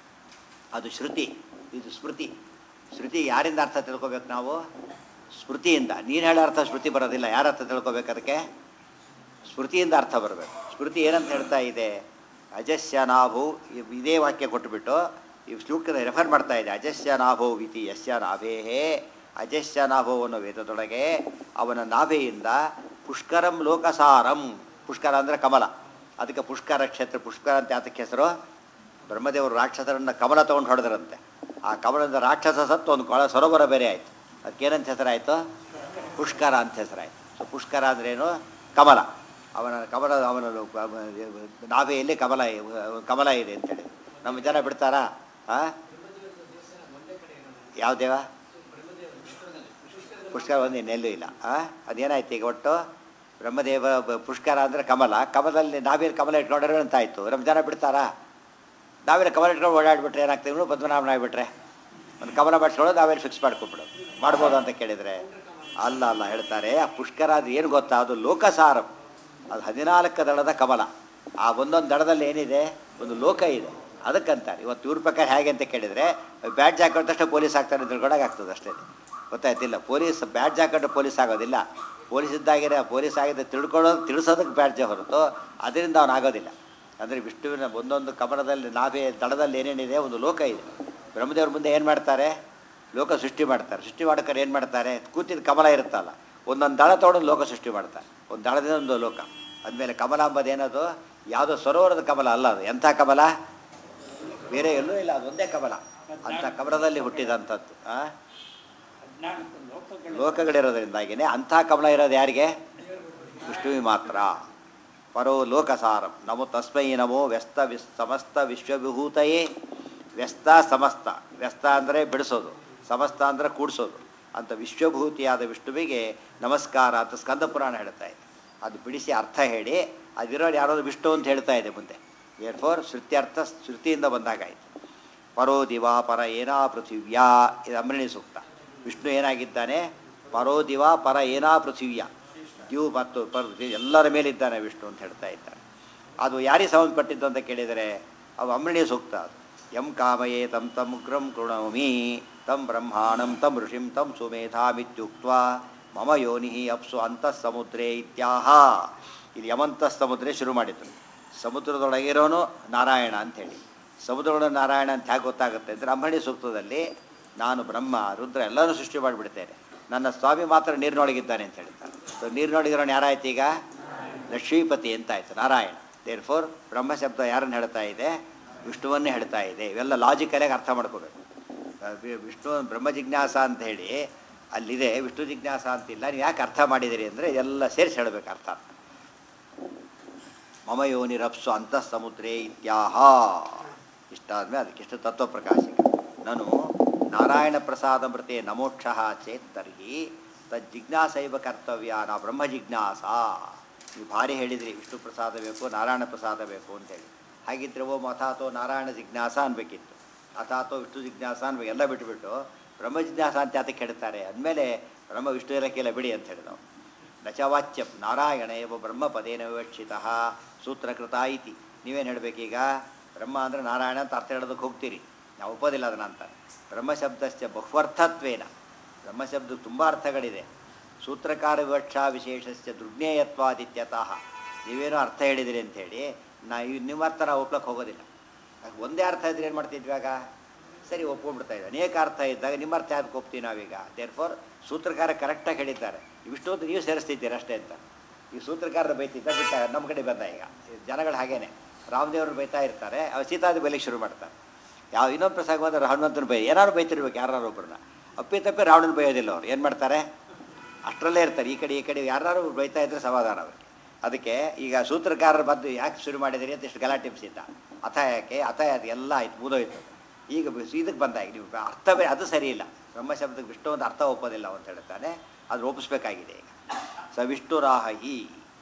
ಅದು ಶ್ರುತಿ ಇದು ಸ್ಮೃತಿ ಶ್ರುತಿ ಯಾರಿಂದ ಅರ್ಥ ತಿಳ್ಕೊಬೇಕು ನಾವು ಸ್ಮೃತಿಯಿಂದ ನೀನು ಹೇಳೋ ಅರ್ಥ ಸ್ಮೃತಿ ಬರೋದಿಲ್ಲ ಯಾರ ಅರ್ಥ ತಿಳ್ಕೊಬೇಕು ಅದಕ್ಕೆ ಸ್ಮೃತಿಯಿಂದ ಅರ್ಥ ಬರಬೇಕು ಸ್ಮೃತಿ ಏನಂತ ಹೇಳ್ತಾ ಇದೆ ಅಜಸ್ಯ ನಾಭು ಇ- ಇದೇ ವಾಕ್ಯ ಕೊಟ್ಟುಬಿಟ್ಟು ಈ ಶ್ಲೋಕದ ರೆಫರ್ ಮಾಡ್ತಾ ಇದೆ ಅಜಸ್ಯ ನಾಭೋ ಇತಿ ಯಸ್ಯ ನಾಭೇಹೇ ಅಜಸ್ಯ ನಾಭೋ ಅನ್ನೋ ವೇದದೊಳಗೆ ಅವನ ನಾಭೆಯಿಂದ ಪುಷ್ಕರಂ ಲೋಕಸಾರಂ ಪುಷ್ಕರ ಅಂದರೆ ಕಮಲ ಅದಕ್ಕೆ ಪುಷ್ಕರ ಕ್ಷೇತ್ರ ಪುಷ್ಕರ ಅಂತ ಯಾತಕ್ಕೆ ಹೆಸರು ಬ್ರಹ್ಮದೇವರು ರಾಕ್ಷಸರನ್ನ ಕಮಲ ತೊಗೊಂಡು ಹೊಡೆದ್ರಂತೆ ಆ ಕಮಲದಿಂದ ರಾಕ್ಷಸ ಸತ್ತು ಒಂದು ಕೊಳ ಸರೋವರ ಬೇರೆ ಆಯಿತು ಅದಕ್ಕೇನಂತ ಹೆಸರಾಯಿತು ಪುಷ್ಕರ ಅಂತ ಹೆಸರಾಯಿತು ಸೊ ಪುಷ್ಕರ ಅಂದ್ರೇನು ಕಮಲ ಅವನ ಕಮಲ ಅವನ ನಾಭೆಯಲ್ಲಿ ಕಮಲ ಕಮಲ ಇದೆ ಅಂತೇಳಿ ನಮ್ಮ ಜನ ಬಿಡ್ತಾರಾ ಆ ಯಾವ ದೇವ ಪುಷ್ಕರ ಒಂದು ಇನ್ನೆಲ್ಲೂ ಇಲ್ಲ ಆ ಅದೇನಾಯ್ತು ಈಗ ಒಟ್ಟು ಬ್ರಹ್ಮದೇವ ಬ- ಪುಷ್ಕರ ಅಂದರೆ ಕಮಲ ಕಮಲದಲ್ಲಿ ನಾವೇನು ಕಮಲ ಇಟ್ಕೊಂಡ್ರೆ ಅಂತ ಆಯಿತು ನಮ್ಮ ಜನ ಬಿಡ್ತಾರಾ ನಾವೇನು ಕಮಲ ಇಟ್ಕೊಂಡು ಓಡಾಡ್ಬಿಟ್ರೆ ಏನಾಗ್ತದೆ ಇವನು ಪದ್ಮನಾಭನ ಆಗಿಬಿಟ್ರೆ ಒಂದು ಕಮಲ ಮಾಡಿಸ್ಕೊಳ್ಳೋದು ನಾವೇನು ಫಿಕ್ಸ್ ಮಾಡ್ಕೊಬಿಡೋದು ಮಾಡ್ಬೋದು ಅಂತ ಕೇಳಿದರೆ ಅಲ್ಲ ಅಲ್ಲ ಹೇಳ್ತಾರೆ ಆ ಪುಷ್ಕರ ಅದು ಏನು ಗೊತ್ತಾ ಅದು ಲೋಕಸಾರಂ ಅದು ಹದಿನಾಲ್ಕು ದಳದ ಕಮಲ ಆ ಒಂದೊಂದು ದಳದಲ್ಲಿ ಏನಿದೆ ಒಂದು ಲೋಕ ಇದೆ ಅದಕ್ಕಂತಾರೆ ಇವತ್ತು ಇವ್ರ ಪ್ರಕಾರ ಹೇಗೆ ಅಂತ ಕೇಳಿದರೆ ಬ್ಯಾಡ್ಜ್ ಹಾಕಿದ ತಕ್ಷಣ ಪೊಲೀಸ್ ಹಾಕ್ತಾರೆ ಅಂತ ತಿಳ್ಕೊಂಡಾಗ ಆಗ್ತದೆ ಅಷ್ಟೇ ಗೊತ್ತಾಯ್ತಿಲ್ಲ ಪೊಲೀಸ್ ಬ್ಯಾಡ್ಜ್ ಹಾಕೊಂಡು ಪೊಲೀಸ್ ಆಗೋದಿಲ್ಲ ಪೊಲೀಸ್ ಇದ್ದಾಗಿರೋ ಪೊಲೀಸ್ ಆಗಿದೆ ತಿಳ್ಕೊಳ್ಳೋದು ತಿಳಿಸೋದಕ್ಕೆ ಬ್ಯಾಡ್ಜೇ ಹೊರತು ಅದರಿಂದ ಅವನು ಆಗೋದಿಲ್ಲ ಅಂದರೆ ವಿಷ್ಣುವಿನ ಒಂದೊಂದು ಕಮಲದಲ್ಲಿ ನಾವೇ ದಳದಲ್ಲಿ ಏನೇನಿದೆ ಒಂದು ಲೋಕ ಇದೆ ಬ್ರಹ್ಮದೇವ್ರ ಮುಂದೆ ಏನು ಮಾಡ್ತಾರೆ ಲೋಕ ಸೃಷ್ಟಿ ಮಾಡ್ತಾರೆ ಸೃಷ್ಟಿ ಮಾಡೋಕ್ಕಾರೆ ಏನು ಮಾಡ್ತಾರೆ ಕೂತಿದ ಕಮಲ ಇರುತ್ತಲ್ಲ ಒಂದೊಂದು ದಳ ತೊಗೊಂಡು ಲೋಕ ಸೃಷ್ಟಿ ಮಾಡ್ತಾರೆ ಒಂದು ದಳದಿಂದ ಒಂದು ಲೋಕ ಅಂದಮೇಲೆ ಕಮಲ ಅಂಬದು ಏನದು ಯಾವುದೋ ಸರೋವರದ ಕಮಲ ಅಲ್ಲ ಅದು ಎಂಥ ಕಮಲ ಬೇರೆ ಎಲ್ಲೂ ಇಲ್ಲ ಅದೊಂದೇ ಕಮಲ ಅಂಥ ಕಮಲದಲ್ಲಿ ಹುಟ್ಟಿದಂಥದ್ದು ಆ? ಹದಿನಾಲ್ಕು ಲೋಕಗಳು ಲೋಕಗಳಿರೋದ್ರಿಂದಾಗಿನೇ ಅಂಥ ಕಮಲ ಇರೋದು ಯಾರಿಗೆ ವಿಷ್ಣುವಿ ಮಾತ್ರ ಪರೋ ಲೋಕಸಾರಂ ನಮೋ ತಸ್ಮೈ ನಮೋ ವ್ಯಸ್ತ ವಿಸ್ ಸಮಸ್ತ ವಿಶ್ವವಿಭೂತಯೇ ವ್ಯಸ್ತ ಸಮಸ್ತ ವ್ಯಸ್ತ ಅಂದರೆ ಬಿಡಿಸೋದು ಸಮಸ್ತ ಅಂದರೆ ಕೂಡಿಸೋದು ಅಂತ ವಿಶ್ವಭೂತಿಯಾದ ವಿಷ್ಣುವಿಗೆ ನಮಸ್ಕಾರ ಅಂತ ಸ್ಕಂದ ಪುರಾಣ ಹೇಳ್ತಾ ಇದೆ ಅದು ಬಿಡಿಸಿ ಅರ್ಥ ಹೇಳಿ ಅದಿರೋರು ಯಾರೋ ವಿಷ್ಣು ಅಂತ ಹೇಳ್ತಾ ಇದೆ ಮುಂದೆ ಏರ್ ಫೋರ್ ಶ್ರುತ್ಯರ್ಥ ಶ್ರುತಿಯಿಂದ ಬಂದಾಗಾಯಿತು ಪರೋ ದಿವಾ ಪರ ಏನಾ ಪೃಥಿವ್ಯಾ ಇದು ಅಮೃಣಿ ಸೂಕ್ತ ವಿಷ್ಣು ಏನಾಗಿದ್ದಾನೆ ಪರೋ ದಿವಾ ಪರ ಏನಾ ಪೃಥಿವ್ಯ ದಿವು ಮತ್ತು ಪರ್ ಎಲ್ಲರ ಮೇಲಿದ್ದಾನೆ ವಿಷ್ಣು ಅಂತ ಹೇಳ್ತಾ ಇದ್ದಾನೆ ಅದು ಯಾರಿಗೆ ಸಂಬಂಧಪಟ್ಟಿದ್ದು ಅಂತ ಕೇಳಿದರೆ ಅವು ಅಮೃಣಿ ಸೂಕ್ತ ಅದು ಯಂ ಕಾಮಯೇ ತಂ ತಂ ಉಗ್ರಂ ಕೃಣೋಮಿ ತಂ ಬ್ರಹ್ಮಾಣಂ ತಂ ಋಷಿಂ ತಂ ಸುಮೇಧಾಮಿತ್ಯುಕ್ತ ಮಮ ಯೋನಿ ಅಪ್ಸು ಅಂತಃ ಸಮುದ್ರೇ ಇತ್ಯಾಹ ಇಲ್ಲಿ ಯಮಂತ ಸಮುದ್ರೆ ಶುರು ಮಾಡಿದ್ರು ಸಮುದ್ರದೊಳಗಿರೋನು ನಾರಾಯಣ ಅಂಥೇಳಿ ಸಮುದ್ರದೊಳಗೆ ನಾರಾಯಣ ಅಂತ ಹೇಗೆ ಗೊತ್ತಾಗುತ್ತೆ ಅಂದರೆ ಬ್ರಹ್ಮಣಿ ಸೂಕ್ತದಲ್ಲಿ ನಾನು ಬ್ರಹ್ಮ ರುದ್ರ ಎಲ್ಲನೂ ಸೃಷ್ಟಿ ಮಾಡಿಬಿಡ್ತೇನೆ ನನ್ನ ಸ್ವಾಮಿ ಮಾತ್ರ ನೀರಿನೊಳಗಿದ್ದಾನೆ ಅಂತ ಹೇಳ್ತಾರೆ ಸೊ ನೀರಿನೊಳಗಿರೋನು ಯಾರಾಯ್ತು ಈಗ ಲಕ್ಷ್ಮೀಪತಿ ಅಂತ ಆಯ್ತು ನಾರಾಯಣ ದೇರ್ ಫೋರ್ ಬ್ರಹ್ಮ ಶಬ್ದ ಯಾರನ್ನು ಹೇಳ್ತಾ ಇದೆ ವಿಷ್ಣುವನ್ನೇ ಹೇಳ್ತಾ ಇದೆ ಇವೆಲ್ಲ ಲಾಜಿಕಲಾಗಿ ಅರ್ಥ ಮಾಡ್ಕೋಬೇಕು ಆ, ವಿ- ವಿಷ್ಣು ಬ್ರಹ್ಮ ಜಿಜ್ಞಾಸ ಅಂತ ಹೇಳಿ ಅಲ್ಲಿದೆ ವಿಷ್ಣು ಜಿಜ್ಞಾಸ ಅಂತಿಲ್ಲ ನೀವು ಯಾಕೆ ಅರ್ಥ ಮಾಡಿದಿರಿ ಅಂದರೆ ಎಲ್ಲ ಸೇರಿಸಿ ಹೇಳಬೇಕು ಅರ್ಥ ಮಮ ಯೋನಿರಪ್ಸು ಅಂತಃ ಸಮುದ್ರೇ ಇತ್ಯಾಹ ಇಷ್ಟಾದ್ಮೇಲೆ ಅದಕ್ಕಿಷ್ಟು ತತ್ವ ಪ್ರಕಾಶಿಕ ನಾನು ನಾರಾಯಣ ಪ್ರಸಾದ ಮೃತೆ ನಮೋಕ್ಷ ಚೇತ್ ತರ್ಹಿ ತದ್ ಜಿಜ್ಞಾಸೈವ ಕರ್ತವ್ಯ ನಾ ಬ್ರಹ್ಮ ಜಿಜ್ಞಾಸ ನೀವು ಭಾರಿ ಹೇಳಿದ್ರಿ ವಿಷ್ಣು ಪ್ರಸಾದ ಬೇಕು ನಾರಾಯಣ ಪ್ರಸಾದ ಬೇಕು ಅಂತೇಳಿ ಹಾಗಿದ್ರೆ ಓ ಅಥಾತೋ ನಾರಾಯಣ ಜಿಜ್ಞಾಸ ಅನ್ಬೇಕಿತ್ತು ಅಥಾತೋ ವಿಷ್ಣು ಜಿಜ್ಞಾಸ ಅನ್ಬೇಕು ಎಲ್ಲ ಬಿಟ್ಟುಬಿಟ್ಟು ಬ್ರಹ್ಮ ಜಿಜ್ಞಾಸ ಅಂತ ಅದಕ್ಕೆ ಹೇಳ್ತಾರೆ ಅಂದಮೇಲೆ ಬ್ರಹ್ಮ ವಿಷ್ಣು ಇಲಕ್ಕೆಲ್ಲ ಬಿಡಿ ಅಂತ ಹೇಳಿದವು ನಚವಾಚ್ಯಂ ನಾರಾಯಣ ಏವ ಬ್ರಹ್ಮಪದೇನ ವಿವಕ್ಷಿತ ಸೂತ್ರಕೃತ ಇತಿ ನೀವೇನು ಹೇಳಬೇಕೀಗ ಬ್ರಹ್ಮ ಅಂದರೆ ನಾರಾಯಣ ಅಂತ ಅರ್ಥ ಹೇಳೋದಕ್ಕೆ ಹೋಗ್ತೀರಿ ನಾವು ಒಪ್ಪೋದಿಲ್ಲ ಅದನ್ನ ಅಂತ ಬ್ರಹ್ಮಶಬ್ದಶ್ಚ ಬಹುವರ್ಥತ್ವೇನ ಬ್ರಹ್ಮಶಬ್ದಕ್ಕೆ ತುಂಬ ಅರ್ಥಗಳಿದೆ ಸೂತ್ರಕಾರ ವಿವಕ್ಷಾ ವಿಶೇಷಸ್ಯ ದುರ್ಜ್ಞೇಯತ್ವಾದಿತ್ಯತಃ ನೀವೇನೋ ಅರ್ಥ ಹೇಳಿದಿರಿ ಅಂಥೇಳಿ ನಾ ಇವ್ ನಿಮ್ಮ ಅರ್ಥ ನಾವು ಒಪ್ಲಕ್ಕೆ ಹೋಗೋದಿಲ್ಲ ಅದು ಒಂದೇ ಅರ್ಥ ಇದ್ರೆ ಏನು ಮಾಡ್ತಿದ್ವಿ ಆಗ ಸರಿ ಒಪ್ಕೊಂಡ್ಬಿಡ್ತಾ ಇದ್ದೆ ಅನೇಕ ಅರ್ಥ ಇದ್ದಾಗ ನಿಮ್ಮ ಅರ್ಥ ಯಾವ್ದಕ್ಕೆ ಒಪ್ತೀವಿ ನಾವೀಗ ದೇರ್ ಫೋರ್ ಸೂತ್ರಕಾರ ಕರೆಕ್ಟಾಗಿ ಹೇಳಿದ್ದಾರೆ ಇವಿಷ್ಟೊತ್ತು ನೀವು ಸೇರಿಸ್ತಿದ್ದೀರಿ ಅಷ್ಟೇ ಅಂತ ಈ ಸೂತ್ರಕಾರರು ಬೈತಿದ್ದ ಬಿಟ್ಟ ನಮ್ಮ ಕಡೆ ಬಂದ ಈಗ ಈ ಜನಗಳು ಹಾಗೇನೆ ರಾಮದೇವರು ಬೈತಾ ಇರ್ತಾರೆ ಅವ್ರು ಸೀತಾದಿ ಬೈಲಿಕ್ಕೆ ಶುರು ಮಾಡ್ತಾರೆ ಯಾವ ಇನ್ನೊಂದು ಪ್ರಸಂಗ ಬಂದ್ರೆ ಹನುಮಂತನ ಬೈ ಏನಾದ್ರು ಬೈತಿರ್ಬೇಕು ಯಾರು ಒಬ್ಬರನ್ನ ಅಪ್ಪಿ ತಪ್ಪಿ ರಾವಣನ ಬೈಯೋದಿಲ್ಲ ಅವ್ರು ಏನು ಮಾಡ್ತಾರೆ ಅಷ್ಟರಲ್ಲೇ ಇರ್ತಾರೆ ಈ ಕಡೆ ಈ ಕಡೆ ಯಾರು ಬೈತಾ ಇದ್ರೆ ಸಮಾಧಾನ ಅವರಿಗೆ ಅದಕ್ಕೆ ಈಗ ಸೂತ್ರಕಾರರು ಬಂದು ಯಾಕೆ ಶುರು ಮಾಡಿದಿರಿ ಅಂತ ಇಷ್ಟು ಗಲಾಟೆ ಬಿಸಿದ್ದ ಅಥ ಯಾಕೆ ಅಥ ಯಾಕೆ ಎಲ್ಲ ಆಯ್ತು ಮುದೋಯ್ತು ಈಗ ಬ- ಇದಕ್ಕೆ ಬಂದಾಗ ನೀವು ಅರ್ಥವೇ ಅದು ಸರಿ ಇಲ್ಲ ಬ್ರಹ್ಮಶಬ್ದಕ್ಕೆ ವಿಷ್ಣು ಒಂದು ಅರ್ಥ ಒಪ್ಪೋದಿಲ್ಲ ಅಂತ ಹೇಳ್ತಾನೆ ಅದು ಒಪ್ಪಿಸ್ಬೇಕಾಗಿದೆ ಈಗ ಸ ವಿಷ್ಣುರಾಹಿ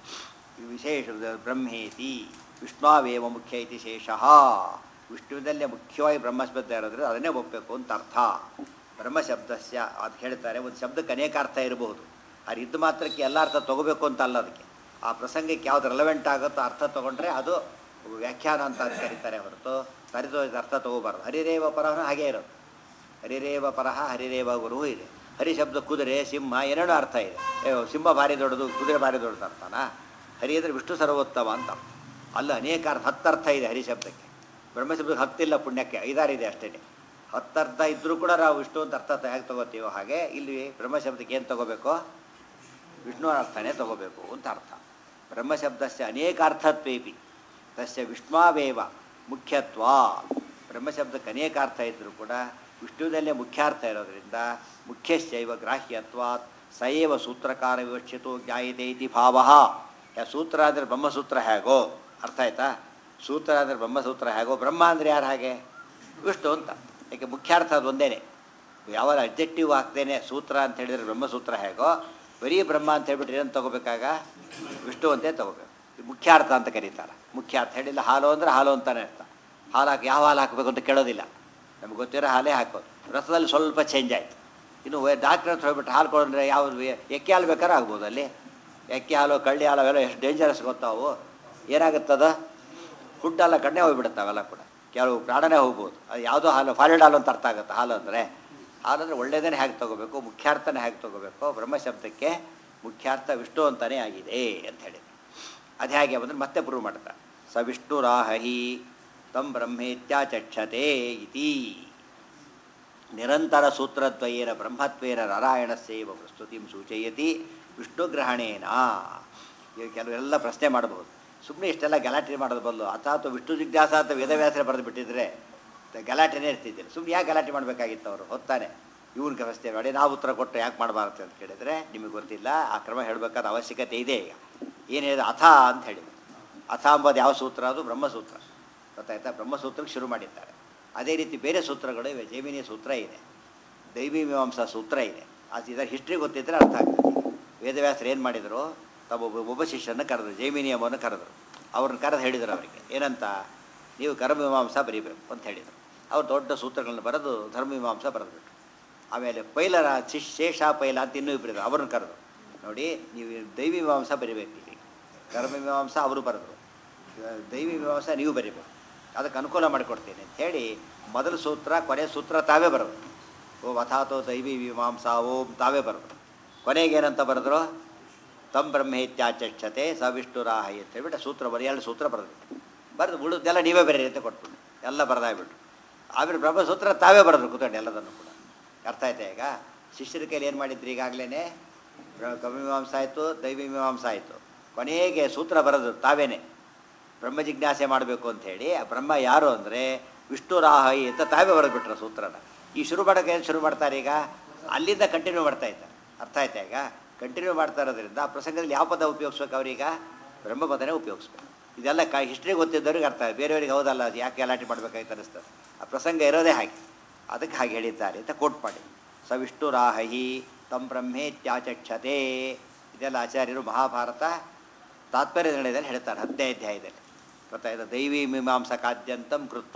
ವಿಶೇಷ ಬ್ರಹ್ಮೇತಿ ವಿಷ್ಣುವೇವ ಮುಖ್ಯ ಇತಿ ಶೇಷಃ ವಿಷ್ಣುವಿನಲ್ಲೇ ಮುಖ್ಯವಾಗಿ ಬ್ರಹ್ಮಶಬ್ದ ಇರೋದ್ರೆ ಅದನ್ನೇ ಒಪ್ಪಬೇಕು ಅಂತ ಅರ್ಥ ಬ್ರಹ್ಮಶಬ್ದಸ್ಯ ಅದು ಹೇಳ್ತಾರೆ ಒಂದು ಶಬ್ದಕ್ಕೆ ಅನೇಕ ಅರ್ಥ ಇರಬಹುದು ಅದು ಇದ್ದು ಮಾತ್ರಕ್ಕೆ ಎಲ್ಲ ಅರ್ಥ ತಗೋಬೇಕು ಅಂತ ಅಲ್ಲ ಅದಕ್ಕೆ ಆ ಪ್ರಸಂಗಕ್ಕೆ ಯಾವ್ದು ರೆಲವೆಂಟ್ ಆಗುತ್ತೋ ಅರ್ಥ ತಗೊಂಡ್ರೆ ಅದು ವ್ಯಾಖ್ಯಾನ ಅಂತ ಅದ್ ಕರೀತಾರೆ ಹೊರತು ಸರಿದೋ ಅರ್ಥ ತಗೋಬಾರ್ದು ಹರಿರೇವ ಪರಹನು ಹಾಗೇ ಇರೋದು ಹರಿರೇವ ಪರಹ ಹರಿರೇವ ಗುರು ಇದೆ ಹರಿ ಶಬ್ದ ಕುದುರೆ ಸಿಂಹ ಏನೇನೋ ಅರ್ಥ ಇದೆ ಏ, ಸಿಂಹ ಭಾರಿ ದೊಡ್ಡದು ಕುದುರೆ ಭಾರಿ ದೊಡ್ಡದು ಅರ್ಥನಾ ಹರಿ ಅಂದರೆ ವಿಷ್ಣು ಸರ್ವೋತ್ತಮ ಅಂತ ಅರ್ಥ. ಅಲ್ಲ ಅನೇಕ ಅರ್ಥ ಹತ್ತು ಅರ್ಥ ಇದೆ ಹರಿ ಶಬ್ದಕ್ಕೆ ಬ್ರಹ್ಮಶಬ್ದಕ್ಕೆ ಹತ್ತಿಲ್ಲ ಪುಣ್ಯಕ್ಕೆ ಐದಾರಿದೆ ಅಷ್ಟೇ ಹತ್ತು ಅರ್ಥ ಇದ್ದರೂ ಕೂಡ ನಾವು ವಿಷ್ಣು ಅಂತ ಅರ್ಥ ಹೇಗೆ ತಗೋತೀವೋ ಹಾಗೆ ಇಲ್ಲಿ ಬ್ರಹ್ಮಶಬ್ದಕ್ಕೆ ಏನು ತಗೋಬೇಕು ವಿಷ್ಣು ಅರ್ಥನೇ ತಗೋಬೇಕು ಅಂತ ಅರ್ಥ ಬ್ರಹ್ಮಶಬ್ದಸ್ಯ ಅನೇಕ ಅರ್ಥತ್ವೇಪಿ ತಸ್ಯ ವಿಷ್ಣುವೇವ ಮುಖ್ಯತ್ವ ಬ್ರಹ್ಮಶಬ್ದಕ್ಕೆ ಅನೇಕ ಅರ್ಥ ಇದ್ದರೂ ಕೂಡ ವಿಷ್ಣುವಿನಲ್ಲೇ ಮುಖ್ಯಾರ್ಥ ಇರೋದ್ರಿಂದ ಮುಖ್ಯಶ್ಚೈವ ಗ್ರಾಹ್ಯತ್ವಾತ್ ಸಯೇವ ಸೂತ್ರಕಾರ ವಿವಕ್ಷಿತೋ ಜ್ಞಾಯತೆ ಇತಿ ಭಾವ ಯಾ ಸೂತ್ರ ಅಂದರೆ ಬ್ರಹ್ಮಸೂತ್ರ ಹೇಗೋ ಅರ್ಥ ಆಯ್ತಾ ಸೂತ್ರ ಅಂದರೆ ಬ್ರಹ್ಮಸೂತ್ರ ಹೇಗೋ ಬ್ರಹ್ಮ ಅಂದರೆ ಯಾರು ಹಾಗೆ ವಿಷ್ಣು ಅಂತ ಯಾಕೆ ಮುಖ್ಯಾರ್ಥ ಅದು ಒಂದೇನೆ ಯಾವಾಗ ಅಬ್ಜೆಕ್ಟಿವ್ ಹಾಕ್ದೇನೆ ಸೂತ್ರ ಅಂತ ಹೇಳಿದ್ರೆ ಬ್ರಹ್ಮಸೂತ್ರ ಹೇಗೋ ಬರೀ ಬ್ರಹ್ಮ ಅಂತ ಹೇಳ್ಬಿಟ್ರೆ ಏನು ತಗೋಬೇಕಾಗ ವಿಷ್ಣು ಅಂತೇ ತಗೋಬೇಕು ಇದು ಮುಖ್ಯಾರ್ಥ ಅಂತ ಕರೀತಾರೆ ಮುಖ್ಯಾರ್ಥ ಹೇಳಿಲ್ಲ ಹಾಲು ಅಂದರೆ ಹಾಲು ಅಂತಾನೆ ಅರ್ಥ ಹಾಲು ಹಾಕಿ ಯಾವ ಹಾಲು ಹಾಕಬೇಕು ಅಂತ ಕೇಳೋದಿಲ್ಲ ನಮ್ಗೆ ಗೊತ್ತಿರೋ ಹಾಲೇ ಹಾಕೋದು ರಸದಲ್ಲಿ ಸ್ವಲ್ಪ ಚೇಂಜ್ ಆಯಿತು ಇನ್ನು ಡಾಕ್ಟ್ರ್ ಹತ್ರ ಹೋಗ್ಬಿಟ್ಟು ಹಾಲು ಕೊಡಂದ್ರೆ ಯಾವುದು ಎಕ್ಕೆ ಹಾಲು ಬೇಕಾದ್ರೆ ಆಗ್ಬೋದು ಅಲ್ಲಿ ಎಕ್ಕೆ ಹಾಲು ಕಳ್ಳಿ ಹಾಲು ಅವೆಲ್ಲ ಎಷ್ಟು ಡೇಂಜರಸ್ ಗೊತ್ತಾವು ಏನಾಗುತ್ತದ ಫುಡ್ ಎಲ್ಲ ಕಣ್ಣೆ ಹೋಗ್ಬಿಡುತ್ತೆ ಅವೆಲ್ಲ ಕೂಡ ಕೆಲವು ಪ್ರಾಣನೇ ಹೋಗ್ಬೋದು ಅದು ಯಾವುದೋ ಹಾಲು ಫಾಲಿಡ್ ಹಾಲು ಅಂತ ಅರ್ಥ ಆಗುತ್ತೆ ಹಾಲು ಅಂದರೆ ಹಾಗಾದ್ರೆ ಒಳ್ಳೆಯದನ್ನೇ ಹೇಗೆ ತಗೋಬೇಕು ಮುಖ್ಯಾರ್ಥನೇ ಹೇಗೆ ತಗೋಬೇಕು ಬ್ರಹ್ಮಶಬ್ದಕ್ಕೆ ಮುಖ್ಯಾರ್ಥ ವಿಷ್ಣು ಅಂತಲೇ ಆಗಿದೆ ಅಂತ ಹೇಳಿದೆ ಅದು ಹೇಗೆ ಅಂದರೆ ಮತ್ತೆ ಪ್ರೂವ್ ಮಾಡ್ತಾ ಸ ವಿಷ್ಣುರಾಹಿ ತಂ ಬ್ರಹ್ಮೇತ್ಯಾಚಕ್ಷತೆ ಇತಿ ನಿರಂತರ ಸೂತ್ರದ್ವಯೇನ ಬ್ರಹ್ಮತ್ವೇನ ನಾರಾಯಣಸ್ಯೈವ ಪ್ರಸ್ತುತಿಂ ಸೂಚಯತಿ ವಿಷ್ಣುಗ್ರಹಣೇನ ಈಗ ಕೆಲವೆಲ್ಲ ಪ್ರಶ್ನೆ ಮಾಡಬಹುದು ಸುಮ್ಮನೆ ಇಷ್ಟೆಲ್ಲ ಗಲಾಟೆ ಮಾಡೋದು ಬದಲು ಅಥಾತ್ ವಿಷ್ಣು ಜಿಜ್ಞಾಸ ಅಂತ ವೇದವ್ಯಾಸರೇ ಬರೆದು ಬಿಟ್ಟಿದ್ರೆ ತ- ಗಲಾಟೆನೇ ಇರ್ತಿದ್ದಿಲ್ಲ ಸುಮ್ಮನೆ ಯಾಕೆ ಗಲಾಟೆ ಮಾಡಬೇಕಾಗಿತ್ತು ಅವರು ಹೊತ್ತಾನೆ ಇವ್ನ ಪ್ರಶ್ನೆ ಮಾಡಿ ನಾವು ಉತ್ತರ ಕೊಟ್ಟು ಯಾಕೆ ಮಾಡಬಾರ್ದು ಅಂತ ಕೇಳಿದರೆ ನಿಮಗೆ ಗೊತ್ತಿಲ್ಲ ಆ ಕ್ರಮ ಹೇಳಬೇಕಾದ ಅವಶ್ಯಕತೆ ಇದೆ ಈಗ ಏನು ಹೇಳಿದ ಅಥ ಅಂತ ಹೇಳಿ ಅಥ ಅಂಬೋದು ಯಾವ ಸೂತ್ರ ಅದು ಬ್ರಹ್ಮಸೂತ್ರ ಗೊತ್ತಾಯ್ತಾ ಬ್ರಹ್ಮಸೂತ್ರಕ್ಕೆ ಶುರು ಮಾಡಿದ್ದಾರೆ ಅದೇ ರೀತಿ ಬೇರೆ ಸೂತ್ರಗಳು ಇವೆ ಜೈಮಿನಿ ಸೂತ್ರ ಇದೆ ದೈವಿ ಮೀಮಾಂಸಾ ಸೂತ್ರ ಇದೆ ಅದು ಇದರ ಹಿಸ್ಟ್ರಿ ಗೊತ್ತಿದ್ದರೆ ಅರ್ಥ ಆಗ್ತದೆ ವೇದವ್ಯಾಸರು ಏನು ಮಾಡಿದರು ತಮ್ಮ ಒಬ್ಬ ಒಬ್ಬ ಶಿಷ್ಯನ ಕರೆದ್ರು ಜೈಮಿನಿಯಮವನ್ನು ಕರೆದರು ಅವ್ರನ್ನ ಕರೆದು ಹೇಳಿದರು ಅವರಿಗೆ ಏನಂತ ನೀವು ಕರ್ಮಮೀಮಾಂಸಾ ಬರೀಬೇಕು ಅಂತ ಹೇಳಿದರು ಅವ್ರು ದೊಡ್ಡ ಸೂತ್ರಗಳನ್ನು ಬರೆದು ಧರ್ಮಮೀಮಾಂಸಾ ಬರೆದ್ಬಿಟ್ರು ಆಮೇಲೆ ಪೈಲರ ಶಿಶ್ ಶೇಷ ಪೈಲ ಅಂತ ಇನ್ನೂ ಇಬ್ಬರಿದ್ರು ಅವ್ರನ್ನ ಕರೆದು ನೋಡಿ ನೀವು ದೈವಿ ಮೀಮಾಂಸಾ ಬರಿಬೇಕು ಇಲ್ಲಿ ಕರ್ಮಮೀಮಾಂಸಾ ಅವರು ಬರೆದರು ದೈವಿ ಮೀಮಾಂಸಾ ನೀವು ಬರಿಬೇಕು ಅದಕ್ಕೆ ಅನುಕೂಲ ಮಾಡಿಕೊಡ್ತೀನಿ ಅಂತ ಹೇಳಿ ಮೊದಲ ಸೂತ್ರ ಕೊನೆ ಸೂತ್ರ ತಾವೇ ಬರೋದು ಓಂ ಅಥಾತೋ ದೈವಿ ಮೀಮಾಂಸಾ ಓಂ ತಾವೇ ಬರೋದು ಕೊನೆಗೆ ಏನಂತ ಬರೆದ್ರು ತಂ ಬ್ರಹ್ಮೇತ್ಯಾಚಕ್ಷತೆ ಸ ವಿಷ್ಣುರಾಹಿ ಅಂತ ಹೇಳ್ಬಿಟ್ಟು ಸೂತ್ರ ಬರೀ ಎರಡು ಸೂತ್ರ ಬರೆದ್ಬಿಟ್ಟು ಬರೆದು ಉಳಿದೆಲ್ಲ ನೀವೇ ಬರೀರಿ ಅಂತ ಕೊಟ್ಬಿಟ್ಟು ಎಲ್ಲ ಬರೆದಾಗ್ಬಿಟ್ಟು ಆಮೇಲೆ ಬ್ರಹ್ಮಸೂತ್ರ ತಾವೇ ಬರೆದ್ರು ಕೂತ್ಕೊಂಡು ಎಲ್ಲದನ್ನು ಕೂಡ ಅರ್ಥ ಆಯ್ತಾ ಈಗ ಶಿಷ್ಯರ ಕೈಲಿ ಏನು ಮಾಡಿದ್ರಿ ಈಗಾಗಲೇ ಕವಿಮೀಮಾಂಸ ಆಯಿತು ದೈವಿ ಮೀಮಾಂಸ ಆಯಿತು ಕೊನೆಗೆ ಸೂತ್ರ ಬರೆದ್ರು ತಾವೇನೆ ಬ್ರಹ್ಮ ಜಿಜ್ಞಾಸೆ ಮಾಡಬೇಕು ಅಂಥೇಳಿ ಆ ಬ್ರಹ್ಮ ಯಾರು ಅಂದರೆ ವಿಷ್ಣು ರಾಹಿ ಅಂತ ತಾವೇ ಬರೆದ್ಬಿಟ್ರು ಸೂತ್ರನ ಈ ಶುರು ಮಾಡೋಕೆ ಏನು ಶುರು ಮಾಡ್ತಾರೆ ಈಗ ಅಲ್ಲಿಂದ ಕಂಟಿನ್ಯೂ ಮಾಡ್ತಾ ಇದ್ದಾರೆ ಅರ್ಥ ಆಯ್ತಾ ಈಗ ಕಂಟಿನ್ಯೂ ಮಾಡ್ತಾ ಇರೋದ್ರಿಂದ ಆ ಪ್ರಸಂಗದಲ್ಲಿ ಯಾವ ಪದ ಉಪಯೋಗಿಸ್ಬೇಕು ಅವ್ರೀಗ ಬ್ರಹ್ಮಪದನೇ ಉಪಯೋಗಿಸ್ಬೇಕು ಇದೆಲ್ಲ ಕ ಹಿಸ್ಟ್ರಿ ಗೊತ್ತಿದ್ದವ್ರಿಗೆ ಅರ್ಥ ಆಗುತ್ತೆ ಬೇರೆಯವರಿಗೆ ಹೌದಲ್ಲ ಅದು ಯಾಕೆ ಗಲಾಟೆ ಮಾಡಬೇಕಾಯ್ತು ಅನಿಸ್ತದೆ ಆ ಪ್ರಸಂಗ ಇರೋದೇ ಹಾಗೆ ಅದಕ್ಕೆ ಹಾಗೆ ಹೇಳಿದ್ದಾರೆ ಅಂತ ಕೋಟ್ ಮಾಡಿ ಸ ವಿಷ್ಣು ರಾಹಿ ತಂ ಬ್ರಹ್ಮೇತ್ಯಾಚಕ್ಷತೆ ಇದೆಲ್ಲ ಆಚಾರ್ಯರು ಮಹಾಭಾರತ ತಾತ್ಪರ್ಯ ನಿರ್ಣಯದಲ್ಲಿ ಹೇಳ್ತಾರೆ ಹತ್ತನೇ ಅಧ್ಯಾಯದಲ್ಲಿ ಗೊತ್ತಾಯ್ತು ದೈವಿ ಮೀಮಾಂಸಕಾದ್ಯಂತಂ ಕೃತ್ವ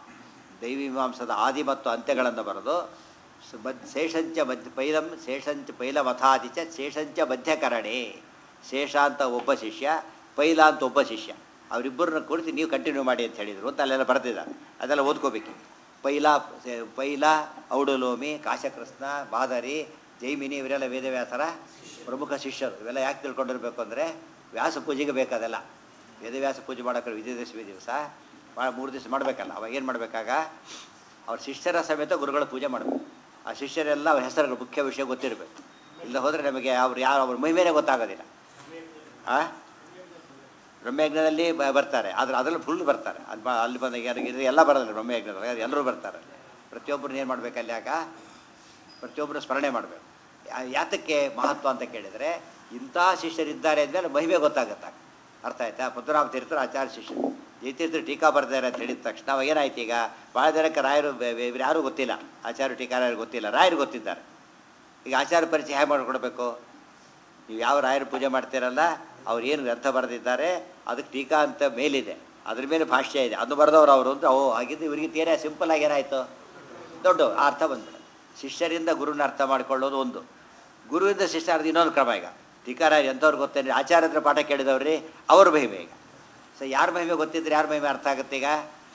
ದೈವಿ ಮೀಮಾಂಸದ ಆದಿ ಮತ್ತು ಅಂತ್ಯಗಳನ್ನು ಬರೆದು ಸ- ಮದ್ ಶೇಷಂಚ ಮಧ್ಯ ಪೈಲಂ ಶೇಷಂಚ ಪೈಲಮಥಾದಿಚ ಶೇಷಂಚ ಮಧ್ಯಕರಣೆ ಶೇಷ ಅಂತ ಒಬ್ಬ ಶಿಷ್ಯ ಪೈಲ ಅಂತ ಒಬ್ಬ ಶಿಷ್ಯ ಅವರಿಬ್ಬರನ್ನ ಕುರಿತು ನೀವು ಕಂಟಿನ್ಯೂ ಮಾಡಿ ಅಂತ ಹೇಳಿದರು ಅಂತ ಅಲ್ಲೆಲ್ಲ ಬರೆದಿದ್ದಾರೆ ಅದೆಲ್ಲ ಓದ್ಕೋಬೇಕು ಪೈಲ ಸೆ- ಪೈಲ ಔಡುಲೋಮಿ ಕಾಶಕೃಷ್ಣ ಬಾದರಿ ಜೈಮಿನಿ ಇವರೆಲ್ಲ ವೇದವ್ಯಾಸರ ಪ್ರಮುಖ ಶಿಷ್ಯರು ಇವೆಲ್ಲ ಯಾಕೆ ತಿಳ್ಕೊಂಡಿರ್ಬೇಕು ಅಂದರೆ ವ್ಯಾಸ ಪೂಜೆಗೆ ಬೇಕಾದೆಲ್ಲ ವೇದವ್ಯಾಸ ಪೂಜೆ ಮಾಡೋಕೆ ವಿಜಯದಶಮಿ ದಿವಸ ಭಾಳ ಮೂರು ದಿವಸ ಮಾಡಬೇಕಲ್ಲ ಅವಾಗ ಏನು ಮಾಡಬೇಕಾಗ ಅವ್ರ ಶಿಷ್ಯರ ಸಮೇತ ಗುರುಗಳ ಪೂಜೆ ಮಾಡಬೇಕು ಆ ಶಿಷ್ಯರೆಲ್ಲ ಅವ್ರ ಹೆಸರುಗಳು ಮುಖ್ಯ ವಿಷಯ ಗೊತ್ತಿರಬೇಕು ಇಲ್ಲ ಹೋದರೆ ನಮಗೆ ಅವ್ರು ಯಾರು ಅವ್ರ ಮಹಿಮೇನೆ ಗೊತ್ತಾಗೋದಿಲ್ಲ ಆ ಬ್ರಹ್ಮಯಜ್ಞದಲ್ಲಿ ಬ- ಬರ್ತಾರೆ ಆದರೆ ಅದರಲ್ಲಿ ಫುಲ್ ಬರ್ತಾರೆ ಅದು ಬ- ಅಲ್ಲಿ ಬಂದಾಗ ಯಾರಿಗೆ ಇದು ಎಲ್ಲ ಬರೋದಿಲ್ಲ ಬ್ರಹ್ಮಯಜ್ಞದಲ್ಲಿ ಎಲ್ಲರೂ ಬರ್ತಾರೆ ಪ್ರತಿಯೊಬ್ಬರನ್ನ ಏನು ಮಾಡ್ಬೇಕು ಅಲ್ಲಿ ಆಗ ಪ್ರತಿಯೊಬ್ಬರು ಸ್ಮರಣೆ ಮಾಡಬೇಕು ಯಾತಕ್ಕೆ ಮಹತ್ವ ಅಂತ ಕೇಳಿದರೆ ಇಂಥ ಶಿಷ್ಯರಿದ್ದಾರೆ ಅಂದಮೇಲೆ ಮಹಿಮೆ ಗೊತ್ತಾಗುತ್ತೆ ಅರ್ಥ ಆಯ್ತಾ ಪದ್ಮನಾಭ ತೀರ್ಥರು ಆಚಾರ್ಯ ಶಿಷ್ಯರು ಜಯತೀರ್ಥರು ಟೀಕಾ ಬರ್ತಾರೆ ಅಂತ ಹೇಳಿದ ತಕ್ಷಣ ಅವಾಗ ಏನಾಯ್ತು ಈಗ ಭಾಳ ಜನಕ್ಕೆ ರಾಯರು ಬೆ- ಬೆ- ಇವ್ರು ಯಾರೂ ಗೊತ್ತಿಲ್ಲ ಆಚಾರ್ಯ ಟೀಕಾರಾಯರು ಗೊತ್ತಿಲ್ಲ ರಾಯರು ಗೊತ್ತಿದ್ದಾರೆ ಈಗ ಆಚಾರ್ಯ ಪರಿಚಯ ಹೇಗೆ ಮಾಡಿಕೊಡ್ಬೇಕು ನೀವು ಯಾವ ರಾಯರು ಪೂಜೆ ಮಾಡ್ತೀರಲ್ಲ ಅವ್ರು ಏನು ಗ್ರಂಥ ಬರೆದಿದ್ದಾರೆ ಅದಕ್ಕೆ ಟೀಕಾ ಅಂತ ಮೇಲಿದೆ ಅದ್ರ ಮೇಲೆ ಭಾಷ್ಯ ಇದೆ ಅದು ಬರೆದವ್ರು ಅವರು ಅಂತ ಓ ಹಾಗಿದ್ದು ಇವರಿಗೆ ತೀರಾ ಸಿಂಪಲ್ ಆಗಿ ಏನಾಯಿತು ದೊಡ್ಡ ಆ ಅರ್ಥ ಬಂದ್ಬಿಡ ಶಿಷ್ಯರಿಂದ ಗುರುನ ಅರ್ಥ ಮಾಡ್ಕೊಳ್ಳೋದು ಒಂದು ಗುರುವಿಂದ ಶಿಷ್ಯರ್ದು ಇನ್ನೊಂದು ಕ್ರಮ ಈಗ ಟೀಕಾರಾಯರು ಎಂಥವ್ರು ಗೊತ್ತೇನೆ ಆಚಾರ್ಯ ಹತ್ರ ಪಾಠ ಕೇಳಿದವ್ರಿ ಅವ್ರ ಮಹಿಮೆ ಈಗ ಸೊ ಯಾರ ಮಹಿಮೆ ಗೊತ್ತಿದ್ರೆ ಯಾರ ಮಹಿಮೆ ಅರ್ಥ ಆಗುತ್ತೆ ಈಗ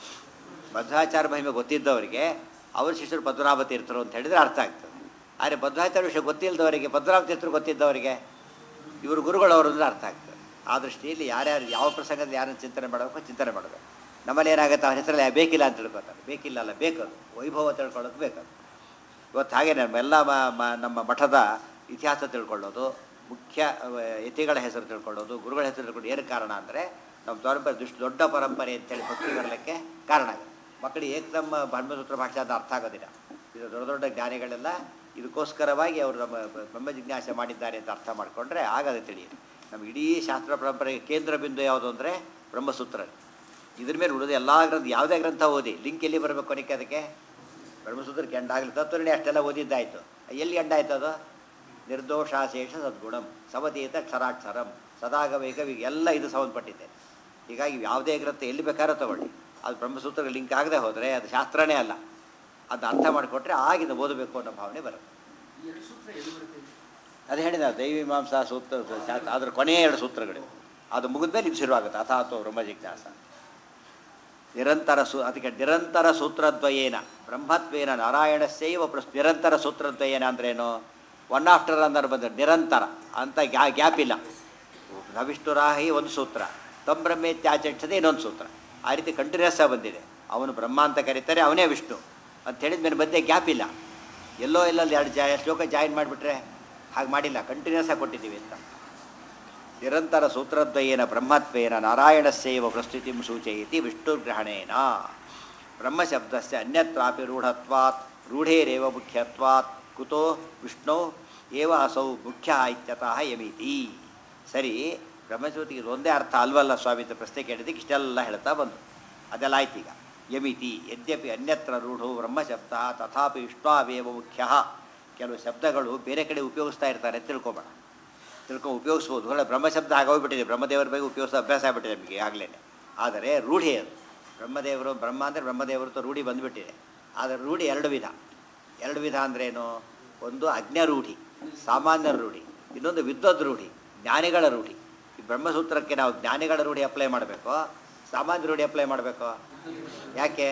ಮಧ್ವಾಚಾರ ಮಹಿಮೆ ಗೊತ್ತಿದ್ದವರಿಗೆ ಅವ್ರ ಶಿಷ್ಯರು ಪದ್ಮನಾಭ ತೀರ್ಥರು ಅಂತ ಹೇಳಿದ್ರೆ ಅರ್ಥ ಆಗ್ತದೆ ಆದರೆ ಮಧ್ವಾಚಾರ ವಿಷಯ ಗೊತ್ತಿಲ್ಲದವರಿಗೆ ಪದ್ಮನಾಭ ತೀರ್ಥರು ಗೊತ್ತಿದ್ದವರಿಗೆ ಇವರು ಗುರುಗಳವರು ಅಂದ್ರೆ ಅರ್ಥ ಆಗ್ತದೆ ಆ ದೃಷ್ಟಿಯಲ್ಲಿ ಯಾರ್ಯಾರು ಯಾವ ಪ್ರಸಂಗದಲ್ಲಿ ಯಾರನ್ನು ಚಿಂತನೆ ಮಾಡಬೇಕು ಚಿಂತನೆ ಮಾಡಬೇಕು ನಮ್ಮಲ್ಲಿ ಏನಾಗುತ್ತೆ ಅವ್ರ ಹೆಸರಲ್ಲಿ ಬೇಕಿಲ್ಲ ಅಂತ ತಿಳ್ಕೊತಾರೆ ಬೇಕಿಲ್ಲ ಅಲ್ಲ ಬೇಕದು ವೈಭವ ತಿಳ್ಕೊಳ್ಳೋದು ಬೇಕದು ಇವತ್ತು ಹಾಗೆ ನಮ್ಮೆಲ್ಲ ಮ- ಮ- ನಮ್ಮ ಮಠದ ಇತಿಹಾಸ ತಿಳ್ಕೊಳ್ಳೋದು ಮುಖ್ಯ ಅವ, ಯತಿಗಳ ಹೆಸರು ತಿಳ್ಕೊಳ್ಳೋದು ಗುರುಗಳ ಹೆಸರು ತಿಳ್ಕೊಳ್ಳೋದು ಏನು ಕಾರಣ ಅಂದರೆ ನಮ್ಮ ಪರಂಪರೆ ದುಷ್ಟ ದೊಡ್ಡ ಪರಂಪರೆ ಅಂತೇಳಿ ಭಕ್ತಿ ಬರಲಿಕ್ಕೆ ಕಾರಣ ಆಗುತ್ತೆ ಮಕ್ಕಳಿಗೆ ಏಕದಮ್ಮ ಬ್ರಹ್ಮಸೂತ್ರ ಭಾಷೆ ಅಂತ ಅರ್ಥ ಆಗೋದಿಲ್ಲ ಇದು ದೊಡ್ಡ ದೊಡ್ಡ ಜ್ಞಾನಿಗಳೆಲ್ಲ ಇದಕ್ಕೋಸ್ಕರವಾಗಿ ಅವರು ನಮ್ಮ ಬ- ಬ್ರಹ್ಮ ಜಿಜ್ಞಾಸೆ ಮಾಡಿದ್ದಾರೆ ಅಂತ ಅರ್ಥ ಮಾಡಿಕೊಂಡ್ರೆ ಆಗದೆ ತಿಳಿಯುತ್ತೆ ನಮ್ಮ ಇಡೀ ಶಾಸ್ತ್ರ ಪರಂಪರೆಗೆ ಕೇಂದ್ರ ಬಿಂದು ಯಾವುದು ಅಂದರೆ ಬ್ರಹ್ಮಸೂತ್ರ ಇದ್ರ ಮೇಲೆ ಉಳಿದ ಎಲ್ಲ ಗ್ರಂಥ ಯಾವುದೇ ಗ್ರಂಥ ಓದಿ ಲಿಂಕ್ ಎಲ್ಲಿ ಬರಬೇಕು ಕೊನೆಗೆ ಅದಕ್ಕೆ ಬ್ರಹ್ಮಸೂತ್ರಕ್ಕೆ ಎಂಡ ಆಗಲಿ ತತ್ವನೇ ಅಷ್ಟೆಲ್ಲ ಓದಿದ್ದಾಯಿತು ಎಲ್ಲಿ ಎಂಡ ಆಯ್ತು ಅದು ನಿರ್ದೋಷಾಶೇಷ ಸದ್ಗುಣಂ ಸಮತೀತ ಕ್ಷರಾಕ್ಷರಂ ಸದಾಗವೇಗ ಎಲ್ಲ ಇದು ಸಂಬಂಧಪಟ್ಟಿದೆ ಹೀಗಾಗಿ ಯಾವುದೇ ಗ್ರಂಥ ಎಲ್ಲಿ ಬೇಕಾದ್ರೂ ತಗೊಳ್ಳಿ ಅದು ಬ್ರಹ್ಮಸೂತ್ರಕ್ಕೆ ಲಿಂಕ್ ಆಗದೆ ಹೋದರೆ ಅದು ಶಾಸ್ತ್ರನೇ ಅಲ್ಲ ಅದನ್ನ ಅರ್ಥ ಮಾಡಿಕೊಟ್ರೆ ಆಗಿಂದ ಓದಬೇಕು ಅನ್ನೋ ಭಾವನೆ ಬರುತ್ತೆ ಎರಡು ಸೂತ್ರ ಎಲ್ಲಿ ಬರುತ್ತೆ ಅದು ಹೇಳಿದ ದೈವಿ ಮಾಂಸ ಸೂತ್ರ ಶಾಸ್ತ್ರ ಅದ್ರ ಕೊನೆಯ ಎರಡು ಸೂತ್ರಗಳು ಅದು ಮುಗಿದ ಮೇಲೆ ಇದು ಶುರುವಾಗುತ್ತೆ ಅಥಾತೋ ಬ್ರಹ್ಮ ಜಿಜ್ಞಾಸ ನಿರಂತರ ಸೂ ಅದಕ್ಕೆ ನಿರಂತರ ಸೂತ್ರದ್ವಯೇನ ಬ್ರಹ್ಮತ್ವೇನ ನಾರಾಯಣಸ್ಯೈವ ಪ್ರಸ್ ನಿರಂತರ ಸೂತ್ರದ್ವಯೇನ ಅಂದ್ರೇನು ಒನ್ ಆಫ್ಟರ್ ಅಂದ್ರೆ ಬಂದರೆ ನಿರಂತರ ಅಂತ ಗ್ಯಾ ಗ್ಯಾಪ್ ಇಲ್ಲ ನವಿಷ್ಣುರಾಹಿ ಒಂದು ಸೂತ್ರ ತಂ ಬ್ರಹ್ಮೇತ್ಯಾಚಕ್ಷತೆ ಇನ್ನೊಂದು ಸೂತ್ರ ಆ ರೀತಿ ಕಂಟಿನ್ಯೂಸ್ ಆಗಿ ಬಂದಿದೆ ಅವನು ಬ್ರಹ್ಮ ಅಂತ ಕರೀತಾರೆ ಅವನೇ ವಿಷ್ಣು ಅಂತ ಹೇಳಿದ ಮೇಲೆ ಮಧ್ಯೆ ಗ್ಯಾಪ್ ಇಲ್ಲ ಎಲ್ಲೋ ಎಲ್ಲಲ್ಲಿ ಎರಡು ಜಾ ಶ್ಲೋಕ ಜಾಯಿನ್ ಮಾಡಿಬಿಟ್ರೆ ಹಾಗೆ ಮಾಡಿಲ್ಲ ಕಂಟಿನ್ಯೂಸ್ ಆಗಿ ಕೊಟ್ಟಿದ್ದೀವಿ ಅಂತ ನಿರಂತರ ಸೂತ್ರದ್ವಯೇನ ಬ್ರಹ್ಮತ್ವೇನ ನಾರಾಯಣಸ್ಯೈವ ಪ್ರಸ್ತುತಿಂ ಸೂಚಯತಿ ವಿಷ್ಣುರ್ಗ್ರಹಣೇನ ಬ್ರಹ್ಮಶಬ್ದಸ್ಯ ಅನ್ಯತ್ರಾಪಿ ರೂಢತ್ವಾತ್ ರೂಢೇರೇವ ಮುಖ್ಯತ್ವಾತ್ ಕುತೋ ವಿಷ್ಣು ಏವ ಅಸೌ ಮುಖ್ಯ ಇತ್ಯತಃ ಯಮಿತಿ ಸರಿ ಬ್ರಹ್ಮಜ್ಯೋತಿಗೆ ಇದೊಂದೇ ಅರ್ಥ ಅಲ್ವಲ್ಲ ಸ್ವಾಮಿ ಅಂತ ಪ್ರಶ್ನೆ ಕೇಳಿದ್ದಕ್ಕೆ ಇಷ್ಟೆಲ್ಲ ಹೇಳ್ತಾ ಬಂದು ಅದೆಲ್ಲ ಆಯ್ತು ಈಗ ಯಮಿತಿ ಯದ್ಯಪಿ ಅನ್ಯತ್ರ ರೂಢೋ ಬ್ರಹ್ಮಶಬ್ದ ತಥಾಪಿ ವಿಷ್ಣಾವೇವ ಮುಖ್ಯ ಕೆಲವು ಶಬ್ದಗಳು ಬೇರೆ ಕಡೆ ಉಪಯೋಗಿಸ್ತಾ ಇರ್ತಾರೆ ಅಂತ ತಿಳ್ಕೊಬೇಡ ತಿಳ್ಕೊಂಡು ಉಪಯೋಗಿಸ್ಬೋದು ಹೊರಗೆ ಬ್ರಹ್ಮಶಬ್ದ ಆಗೋಗ್ಬಿಟ್ಟಿದೆ ಬ್ರಹ್ಮದೇವರ ಬಗ್ಗೆ ಉಪಯೋಗಿಸೋ ಅಭ್ಯಾಸ ಆಗಿಬಿಟ್ಟಿದೆ ನಮಗೆ ಆಗಲೇ ಆದರೆ ರೂಢಿ ಅದು ಬ್ರಹ್ಮದೇವರು ಬ್ರಹ್ಮ ಅಂದರೆ ಬ್ರಹ್ಮದೇವರದ್ದು ರೂಢಿ ಬಂದುಬಿಟ್ಟಿದೆ ಆದರೆ ರೂಢಿ ಎರಡು ವಿಧ ಎರಡು ವಿಧ ಅಂದ್ರೇನು ಒಂದು ಅಜ್ಞರೂಢಿ ಸಾಮಾನ್ಯ ರೂಢಿ ಇನ್ನೊಂದು ವಿದ್ವದ್ ರೂಢಿ ಜ್ಞಾನಿಗಳ ರೂಢಿ ಈ ಬ್ರಹ್ಮಸೂತ್ರಕ್ಕೆ ನಾವು ಜ್ಞಾನಿಗಳ ರೂಢಿ ಅಪ್ಲೈ ಮಾಡಬೇಕು ಸಾಮಾನ್ಯ ರೂಢಿ ಅಪ್ಲೈ ಮಾಡಬೇಕು ಯಾಕೆ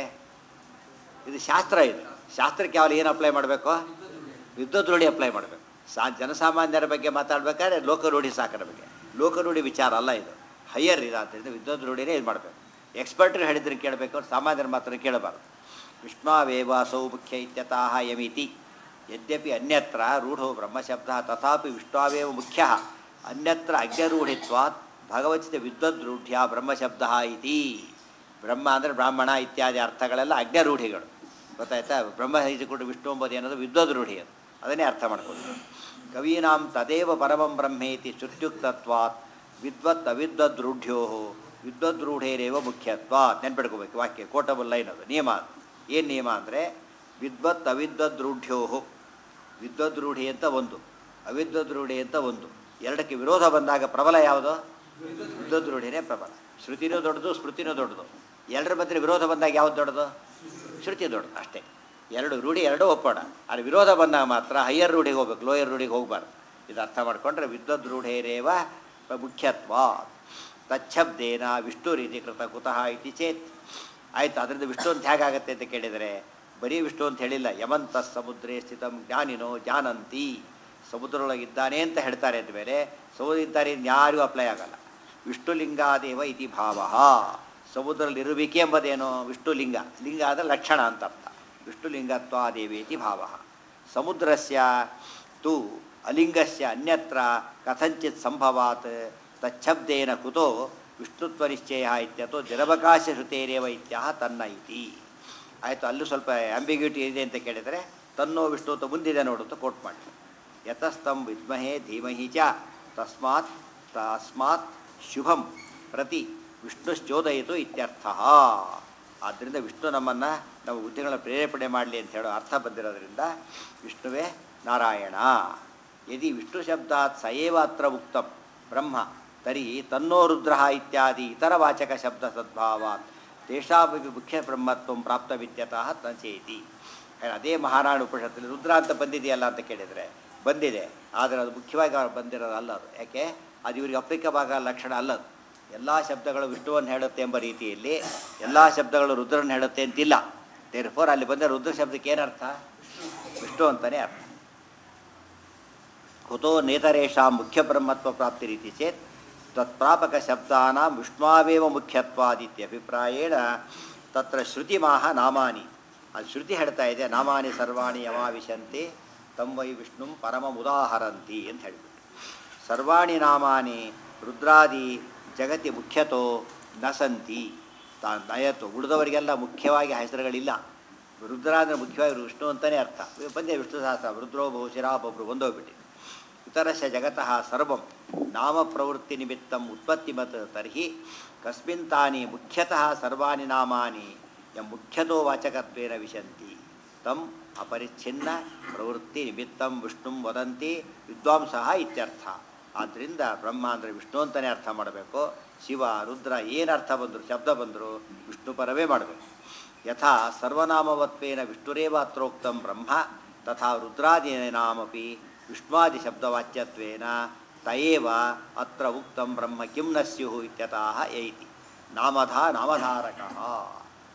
ಇದು ಶಾಸ್ತ್ರ ಇದು ಶಾಸ್ತ್ರಕ್ಕೆ ಯಾವಾಗ ಏನು ಅಪ್ಲೈ ಮಾಡಬೇಕು ವಿದ್ವತ್ ರೂಢಿ ಅಪ್ಲೈ ಮಾಡಬೇಕು ಸಾ ಜನಸಾಮಾನ್ಯರ ಬಗ್ಗೆ ಮಾತಾಡ್ಬೇಕಾದ್ರೆ ಲೋಕರೂಢಿ ಸಾಕರ ಬಗ್ಗೆ ಲೋಕರೂಢಿ ವಿಚಾರ ಅಲ್ಲ ಇದು ಹೈಯರ್ ಇದು ಆದ್ದರಿಂದ ವಿದ್ವತ್ ರೂಢಿನೇ ಇದು ಮಾಡಬೇಕು ಎಕ್ಸ್ಪರ್ಟ್ರು ಹೇಳಿದ್ರೆ ಕೇಳಬೇಕು ಸಾಮಾನ್ಯರ ಮಾತ್ರ ಕೇಳಬಾರ್ದು ವಿಷ್ಣಾವೇವ ಸೌ ಮುಖ್ಯ ಇತ್ಯತಃ ಯಮಿತಿ ಯದ್ಯಪಿ ಅನ್ಯತ್ರ ರೂಢೋ ಬ್ರಹ್ಮಶಬ್ದ ತಥಾಪಿ ವಿಷ್ಣಾವೇವ ಮುಖ್ಯ ಅನ್ಯತ್ರ ಅಜ್ಞರೂಢಿತ್ವಾತ್ ಭಗವಚಿತ ವಿದ್ವದ್ರೂಢ್ಯ ಬ್ರಹ್ಮಶಬ್ದ ಇತಿ ಬ್ರಹ್ಮ ಅಂದರೆ ಬ್ರಾಹ್ಮಣ ಇತ್ಯಾದಿ ಅರ್ಥಗಳೆಲ್ಲ ಅಜ್ಞರೂಢಿಗಳು ಗೊತ್ತಾಯ್ತಾ ಬ್ರಹ್ಮ ಹಿಡಿದುಕೊಂಡು ವಿಷ್ಣು ಎಂಬುದು ಏನದು ವಿದ್ವದ್ ರೂಢಿ ಅದು ಅದನ್ನೇ ಅರ್ಥ ಮಾಡ್ಕೊಂಡು ಕವೀನಾಂ ತದೇವ ಪರಮಂ ಬ್ರಹ್ಮೇತಿ ಶ್ರುತ್ಯುಕ್ತತ್ವಾತ್ ವಿದ್ವತ್ ಅವಿದ್ವದ್ ರೂಢ್ಯೋ ವಿದ್ವದ್ ರೂಢೇರೇವ ಮುಖ್ಯತ್ವಾತ್ ನೆನ್ಪಿಡ್ಕೋಬೇಕು ವಾಕ್ಯ ಕೋಟಬಲ್ ಲೈನ್ ಅದು ನಿಯಮ ಅದು ಏನು ನಿಯಮ ಅಂದರೆ ವಿದ್ವತ್ ಅವಿದ್ವದ್ ರೂಢ್ಯೋ ವಿದ್ವದ್ ರೂಢಿ ಅಂತ ಒಂದು ಅವಿದ್ವದ್ ರೂಢಿ ಅಂತ ಒಂದು ಎರಡಕ್ಕೆ ವಿರೋಧ ಬಂದಾಗ ಪ್ರಬಲ ಯಾವುದು ವಿದ್ವದ್ ರೂಢಿನೇ ಪ್ರಬಲ ಶ್ರುತಿನೂ ದೊಡ್ಡದು ಸ್ಮೃತಿನೂ ದೊಡ್ಡದು ಎರಡರ ಮಧ್ಯೆ ವಿರೋಧ ಬಂದಾಗ ಯಾವ್ದು ದೊಡ್ಡದು ಶ್ರುತಿ ದೊಡ್ಡದು ಅಷ್ಟೇ ಎರಡು ರೂಢಿ ಎರಡೂ ಒಪ್ಪೋಣ ಆದರೆ ವಿರೋಧ ಬಂದಾಗ ಮಾತ್ರ ಹೈಯರ್ ರೂಢಿಗೆ ಹೋಗ್ಬೇಕು ಲೋಯರ್ ರೂಢಿಗೆ ಹೋಗಬಾರ್ದು ಇದು ಅರ್ಥ ಮಾಡಿಕೊಂಡ್ರೆ ವಿದ್ವದ್ ರೂಢೇರೇವ ಮುಖ್ಯತ್ವ ತಚ್ಛಬ್ದೇನ ವಿಷ್ಣು ರೀತಿ ಕೃತ ಕುತಃ ಇತಿ ಚೇತ್ ಆಯ್ತು ಅದರಿಂದ ವಿಷ್ಣು ಅಂತ ಹೇಗಾಗತ್ತೆ ಅಂತ ಕೇಳಿದರೆ ಬರೀ ವಿಷ್ಣು ಅಂತ ಹೇಳಿಲ್ಲ ಯಮಂತ ಸಮುದ್ರೇ ಸ್ಥಿತಂ ಜ್ಞಾನಿನೋ ಜಾನಂತಿ ಸಮುದ್ರದೊಳಗಿದ್ದಾನೆ ಅಂತ ಹೇಳ್ತಾರೆ ಅಂತ ಮೇಲೆ ಸಮುದ್ರ ಇದ್ದಾರೆ ಯಾರಿಗೂ ಅಪ್ಲೈ ಆಗಲ್ಲ ವಿಷ್ಣುಲಿಂಗಾದೇವ ಇತಿ ಭಾವ ಸಮುದ್ರದಲ್ಲಿರುವಿಕೆ ಎಂಬುದೇನು ವಿಷ್ಣುಲಿಂಗ ಲಿಂಗ ಅಂದರೆ ಲಕ್ಷಣ ಅಂತ ಅರ್ಥ ವಿಷ್ಣುಲಿಂಗತ್ವಾದೇವಿ ಇತಿ ಭಾವ ಸಮುದ್ರಸ್ಯ ತು ಅಲಿಂಗಸ್ಯ ಅನ್ಯತ್ರ ಕಥಂಚಿತ್ ಸಂಭವಾತ್ ತಚ್ಛಬ್ದೇನ ಕುತೋ ವಿಷ್ಣುತ್ವನಿಶ್ಚಯ ಇತ್ಯಥೋ ನಿರವಕಾಶ ಶ್ರುತೇರೇವ ಇತ್ಯಾಹ ತನ್ನ ಇತಿ ಆಯಿತು ಅಲ್ಲೂ ಸ್ವಲ್ಪ ಆಂಬಿಗ್ಯೂಟಿ ಇದೆ ಅಂತ ಕೇಳಿದರೆ ತನ್ನೋ ವಿಷ್ಣು ಅಂತ ಮುಂದಿದೆ ನೋಡು ಅಂತ ಕೋಟ್ ಮಾಡಿ ಯತಸ್ತಂ ವಿದ್ಮಹೇ ಧೀಮಹಿ ಚ ತಸ್ಮಾತ್ ತಸ್ಮಾತ್ ಶುಭಂ ಪ್ರತಿ ವಿಷ್ಣುಶ್ಚೋದಯಿತು ಇತ್ಯರ್ಥ ಆದ್ದರಿಂದ ವಿಷ್ಣು ನಮ್ಮನ್ನು ನಮ್ಮ ಬುದ್ಧಿಗಳ ಪ್ರೇರೇಪಣೆ ಮಾಡಲಿ ಅಂತ ಹೇಳೋ ಅರ್ಥ ಬಂದಿರೋದ್ರಿಂದ ವಿಷ್ಣುವೇ ನಾರಾಯಣ ಯದಿ ವಿಷ್ಣು ಶಬ್ದಾತ್ ಸಯೇವ ಅತ್ರ ಉಕ್ತಂ ಬ್ರಹ್ಮ ತರ್ಹಿ ತನ್ನೋ ರುದ್ರ ಇತ್ಯಾದಿ ಇತರ ವಾಚಕ ಶಬ್ದ ಸದ್ಭಾವಾತ್ ತೇಷಾಮಿ ಮುಖ್ಯ ಬ್ರಹ್ಮತ್ವ ಪ್ರಾಪ್ತವಿದ್ಯತಃ ತಚೇತಿ ಅದೇ ಮಹಾರಾಣ ಉಪನಿಷತ್ತಲ್ಲಿ ರುದ್ರ ಅಂತ ಬಂದಿದೆಯಲ್ಲ ಅಂತ ಕೇಳಿದರೆ ಬಂದಿದೆ ಆದರೆ ಅದು ಮುಖ್ಯವಾಗಿ ಅವ್ರು ಬಂದಿರೋದಲ್ಲ ಅದು ಯಾಕೆ ಅದು ಇವರಿಗೆ ಅಪ್ಲಿಕವಾಗ ಲಕ್ಷಣ ಅಲ್ಲದು ಎಲ್ಲ ಶಬ್ದಗಳು ವಿಷ್ಣುವನ್ನು ಹೇಳುತ್ತೆ ಎಂಬ ರೀತಿಯಲ್ಲಿ ಎಲ್ಲ ಶಬ್ದಗಳು ರುದ್ರನ್ನು ಹೇಳುತ್ತೆ ಅಂತಿಲ್ಲ ದೇರ್ ಫೋರ್ ಅಲ್ಲಿ ಬಂದ ರುದ್ರ ಶಬ್ದಕ್ಕೆ ಏನರ್ಥ ವಿಷ್ಣು ಅಂತಲೇ ಅರ್ಥ ಕುತೋ ನೇತರೇಷಾಂ ಮುಖ್ಯ ಬ್ರಹ್ಮತ್ವ ಪ್ರಾಪ್ತಿ ರೀತಿ ಚೇತ್ ತತ್ಪ್ರಾಪಕ ಶಬ್ದಾನ ವಿಷ್ಣಾವೇವ ಮುಖ್ಯತ್ವಾದಿತ್ಯಭಿಪ್ರಾಯೇಣ ತತ್ರ ಶ್ರುತಿಮಾಹ ನಾಮಾನಿ ಅದು ಶ್ರುತಿ ಹೇಳ್ತಾ ಇದೆ ನಾಮಾನಿ ಸರ್ವಾಣಿ ಯಮಾವಿಶಂತೆ ತಂ ವೈ ವಿಷ್ಣು ಪರಮ ಉದಾಹರಂತಿ ಅಂತ ಹೇಳಿಬಿಟ್ಟು ಸರ್ವಾಣಿ ನಾಮಾನಿ ರುದ್ರಾದಿ ಜಗತಿ ಮುಖ್ಯತೋ ನ ಸಂತಿ ತಾ ನಯತು ಉಳಿದವರಿಗೆಲ್ಲ ಮುಖ್ಯವಾಗಿ ಹೆಸರುಗಳಿಲ್ಲ ರುದ್ರ ಅಂದರೆ ಮುಖ್ಯವಾಗಿ ವಿಷ್ಣು ಅಂತಲೇ ಅರ್ಥ ಬಂದೆ ವಿಷ್ಣು ಸಹಸ್ರ ರುದ್ರೋ ಬಹುಶಿರಾ ಒಬ್ಬೊಬ್ರು ಒಂದೋಗ್ಬಿಟ್ಟು ಇತರಶ ಜಗತಃ ಸರ್ವಂ ನಾಮ ಪ್ರವೃತ್ತಿ ನಿಮಿತ್ತಂ ಉತ್ಪತ್ತಿಮತ್ ತರ್ಹಿ ಕಸ್ಮಿನ್ ತಾನಿ ಮುಖ್ಯತಃ ಸರ್ವಾಣಿ ನಾಮಾನಿ ಎಂ ಮುಖ್ಯತೋ ವಾಚಕತ್ವೇನ ವಿಶಂತಿ ತಂ ಅಪರಿಚ್ಛಿನ್ನ ಪ್ರವೃತ್ತಿ ನಿಮಿತ್ತಂ ವಿಷ್ಣುಂ ವದಂತಿ ವಿದ್ವಾಂಸಃ ಇತ್ಯರ್ಥ ಆದ್ದರಿಂದ ಬ್ರಹ್ಮ ಅಂದರೆ ವಿಷ್ಣು ಅಂತಲೇ ಅರ್ಥ ಮಾಡಬೇಕು ಶಿವ ರುದ್ರ ಏನು ಅರ್ಥ ಬಂದರು ಶಬ್ದ ಬಂದರು ವಿಷ್ಣು ಪರವೇ ಮಾಡಬೇಕು ಯಥಾ ಸರ್ವನಾಮವತ್ವೇನ ವಿಷ್ಣುರೇವ ಅತ್ರೋಕ್ತಂ ಬ್ರಹ್ಮ ತಥಾ ರುದ್ರಾದೀನಾಮಪಿ ವಿಷ್ಣುವಾದಿ ಶಬ್ದವಾಚ್ಯತ್ವೇನ ತಯೇವ ಅತ್ರ ಉಕ್ತಂ ಬ್ರಹ್ಮ ಕಿಂ ನ ಸ್ಯು ಇತ್ಯತಃ ಯೈತಿ ನಾಮಧ ನಾಮಧಾರಕ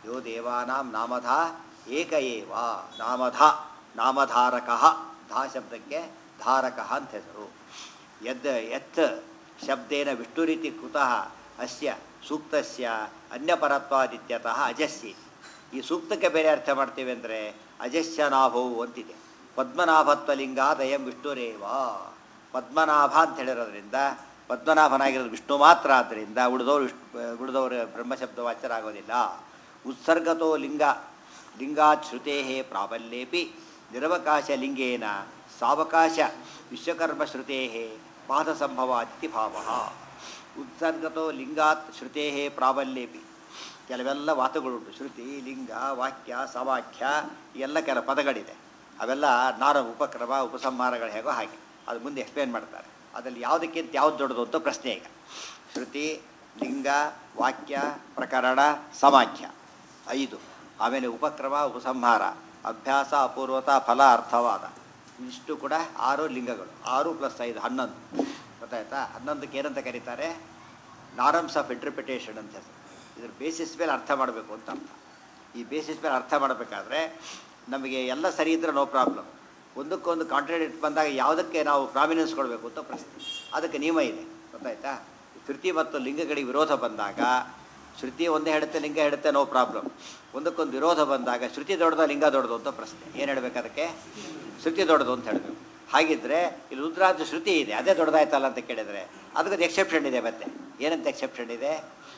ಯೋ ದೇವಾನಾಂ ನಾಮಧ ಏಕ ಏವ ನಾಮಧ ನಾಮಧಾರಕ ಧಾ ಶಬ್ದಕ್ಕೆ ಧಾರಕ ಅಂತ ಹೆಸರು ಯದ್ ಯತ್ ಶಬ್ದೇನ ವಿಷ್ಣುರೀತಿ ಕುತಃ ಅಸ್ಯ ಸೂಕ್ತಸ್ಯ ಅನ್ಯಪರತ್ವಾದಿತ್ಯತಃ ಅಜಸ್ಸಿ ಈ ಸೂಕ್ತಕ್ಕೆ ಬೇರೆ ಅರ್ಥ ಮಾಡ್ತೀವಿ ಅಂದರೆ ಅಜಸ್ಯನಾಭವು ಅಂತಿದೆ ಪದ್ಮನಾಭತ್ವಲಿಂಗಾದಯಂ ವಿಷ್ಣುರೇವ ಪದ್ಮನಾಭ ಅಂತ ಹೇಳಿರೋದ್ರಿಂದ ಪದ್ಮನಾಭನಾಗಿರೋದು ವಿಷ್ಣು ಮಾತ್ರ ಆದ್ದರಿಂದ ಉಳಿದವರು ವಿಷ್ಣು ಉಳಿದವರು ಬ್ರಹ್ಮಶಬ್ದ ವಾಚ್ಯರಾಗೋದಿಲ್ಲ ಉತ್ಸರ್ಗತೋ ಲಿಂಗ ಲಿಂಗಾತ್ ಶ್ರುತೇ ಪ್ರಾಬಲ್ಯೇಪಿ ನಿರವಕಾಶ ಲಿಂಗೇನ ಸಾವಕಾಶ ವಿಶ್ವಕರ್ಮಶ್ರುತೇ ಪಾದಸಂಭವಾದಿತಿ ಭಾವ ಉತ್ಸರ್ಗತೋ ಲಿಂಗಾತ್ ಶ್ರುತೇ ಪ್ರಾಬಲ್ಯೇಪಿ ಕೆಲವೆಲ್ಲ ಮಾತುಗಳುಂಟು ಶ್ರುತಿ ಲಿಂಗ ವಾಕ್ಯ ಸವಾಕ್ಯ ಎಲ್ಲ ಕೆಲ ಪದಗಳಿದೆ ಅವೆಲ್ಲ ನಾರ ಉಪಕ್ರಮ ಉಪಸಂಹಾರಗಳು ಹೇಗೋ ಹಾಗೆ ಅದು ಮುಂದೆ ಎಕ್ಸ್ಪ್ಲೇನ್ ಮಾಡ್ತಾರೆ ಅದರಲ್ಲಿ ಯಾವುದಕ್ಕಿಂತ ಯಾವ್ದು ದೊಡ್ಡದು ಅಂತ ಪ್ರಶ್ನೆ ಈಗ ಶ್ರುತಿ ಲಿಂಗ ವಾಕ್ಯ ಪ್ರಕರಣ ಸಮಾಖ್ಯ ಐದು ಆಮೇಲೆ ಉಪಕ್ರಮ ಉಪಸಂಹಾರ ಅಭ್ಯಾಸ ಅಪೂರ್ವತ ಫಲ ಅರ್ಥವಾದ ಇಷ್ಟು ಕೂಡ ಆರು ಲಿಂಗಗಳು ಆರು ಪ್ಲಸ್ ಐದು ಹನ್ನೊಂದು ಗೊತ್ತಾಯ್ತಾ ಹನ್ನೊಂದಕ್ಕೆ ಏನಂತ ಕರೀತಾರೆ ನಾರಮ್ಸ್ ಆಫ್ ಇಂಟರ್ಪ್ರಿಟೇಷನ್ ಅಂತ ಹೆಸರು ಇದ್ರ ಬೇಸಿಸ್ ಮೇಲೆ ಅರ್ಥ ಮಾಡಬೇಕು ಅಂತ ಅರ್ಥ ಈ ಬೇಸಿಸ್ ಮೇಲೆ ಅರ್ಥ ಮಾಡಬೇಕಾದ್ರೆ ನಮಗೆ ಎಲ್ಲ ಸರಿ ಇದ್ದರೆ ನೋ ಪ್ರಾಬ್ಲಮ್ ಒಂದಕ್ಕೊಂದು ಕಾಂಟ್ರಾಡಿಕ್ಟ್ ಬಂದಾಗ ಯಾವುದಕ್ಕೆ ನಾವು ಪ್ರಾಮಿನೆನ್ಸ್ ಕೊಡಬೇಕು ಅಂತ ಪ್ರಶ್ನೆ ಅದಕ್ಕೆ ನಿಯಮ ಇದೆ ಗೊತ್ತಾಯ್ತಾ ಶ್ರುತಿ ಮತ್ತು ಲಿಂಗಗಳಿಗೆ ವಿರೋಧ ಬಂದಾಗ ಶ್ರುತಿ ಒಂದೇ ಹೇಳುತ್ತೆ ಲಿಂಗ ಹೇಳುತ್ತೆ ನೋ ಪ್ರಾಬ್ಲಮ್ ಒಂದಕ್ಕೊಂದು ವಿರೋಧ ಬಂದಾಗ ಶ್ರುತಿ ದೊಡ್ಡದ ಲಿಂಗ ದೊಡ್ಡದು ಅಂತ ಪ್ರಶ್ನೆ ಏನು ಹೇಳಬೇಕು ಅದಕ್ಕೆ ಶ್ರುತಿ ದೊಡ್ಡದು ಅಂತ ಹೇಳಬೇಕು ಹಾಗಿದ್ರೆ ಇಲ್ಲಿ ರುದ್ರಾಜ ಶ್ರುತಿ ಇದೆ ಅದೇ ದೊಡ್ಡದಾಯ್ತಲ್ಲ ಅಂತ ಕೇಳಿದರೆ ಅದಕ್ಕೊಂದು ಎಕ್ಸೆಪ್ಷನ್ ಇದೆ ಮತ್ತೆ ಏನಂತ ಎಕ್ಸೆಪ್ಷನ್ ಇದೆ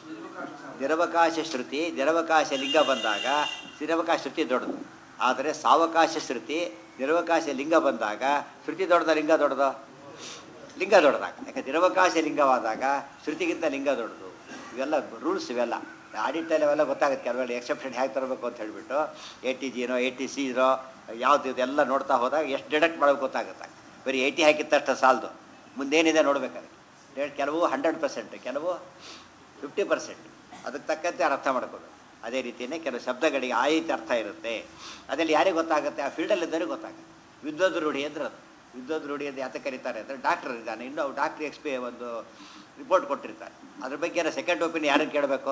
ನಿರವಕಾಶ ಶ್ರುತಿ ನಿರವಕಾಶ ಲಿಂಗ ಬಂದಾಗ ನಿರವಕಾಶ ಶ್ರುತಿ ದೊಡ್ಡದು ಆದರೆ ಸಾವಕಾಶ ಶ್ರುತಿ ನಿರವಕಾಶ ಲಿಂಗ ಬಂದಾಗ ಶ್ರುತಿ ದೊಡ್ಡದ ಲಿಂಗ ದೊಡ್ಡದು ಲಿಂಗ ದೊಡ್ಡದಾಗ ಯಾಕೆ ನಿರವಕಾಶ ಲಿಂಗವಾದಾಗ ಶ್ರುತಿಗಿಂತ ಲಿಂಗ ದೊಡ್ಡದು ಇವೆಲ್ಲ ರೂಲ್ಸ್ ಇವೆಲ್ಲ ಆಡಿಟಲ್ಲಿ ಅವೆಲ್ಲ ಗೊತ್ತಾಗುತ್ತೆ ಕೆಲವೆಲ್ಲ ಎಕ್ಸೆಪ್ಷನ್ ಹೇಗೆ ತರಬೇಕು ಅಂತ ಹೇಳಿಬಿಟ್ಟು ಎ ಟಿ ಜಿನೋ ಎ ಟಿ ಸಿ ಇರೋ ಯಾವ್ದು ಇದೆಲ್ಲ ನೋಡ್ತಾ ಹೋದಾಗ ಎಷ್ಟು ಡಿಡಕ್ಟ್ ಮಾಡೋದು ಗೊತ್ತಾಗುತ್ತೆ ಬರೀ ಏಯ್ಟಿ ಹಾಕಿದ ತಕ್ಷಣ ಸಾಲದು ಮುಂದೇನಿದೆ ನೋಡ್ಬೇಕಾದ್ರೆ ಡೈರೆಕ್ಟ್ ಕೆಲವು ಹಂಡ್ರೆಡ್ ಪರ್ಸೆಂಟ್ ಕೆಲವು ಫಿಫ್ಟಿ ಪರ್ಸೆಂಟ್ ಅದಕ್ಕೆ ತಕ್ಕಂತೆ ಅರ್ಥ ಮಾಡ್ಕೋಬೇಕು ಅದೇ ರೀತಿಯೇ ಕೆಲವು ಶಬ್ದಗಳಿಗೆ ಆ ರೀತಿ ಅರ್ಥ ಇರುತ್ತೆ ಅದರಲ್ಲಿ ಯಾರಿಗೆ ಗೊತ್ತಾಗುತ್ತೆ ಆ ಫೀಲ್ಡಲ್ಲಿದ್ದವರಿಗೆ ಗೊತ್ತಾಗುತ್ತೆ ವಿದ್ವದ್ ರೂಢಿ ಅಂದ್ರೆ ಅದು ವಿದ್ವದ್ ರೂಢಿ ಅಂತ ಯಾತ ಕರೀತಾರೆ ಅಂದರೆ ಡಾಕ್ಟರ್ ಇದ್ದಾನೆ ಇನ್ನೂ ಡಾಕ್ಟ್ರ್ ಎಕ್ಸ್ಪಿ ಒಂದು ರಿಪೋರ್ಟ್ ಕೊಟ್ಟಿರ್ತಾರೆ ಅದ್ರ ಬಗ್ಗೆ ಏನೋ ಸೆಕೆಂಡ್ ಒಪಿನಿಯನ್ ಯಾರನ್ನು ಕೇಳಬೇಕು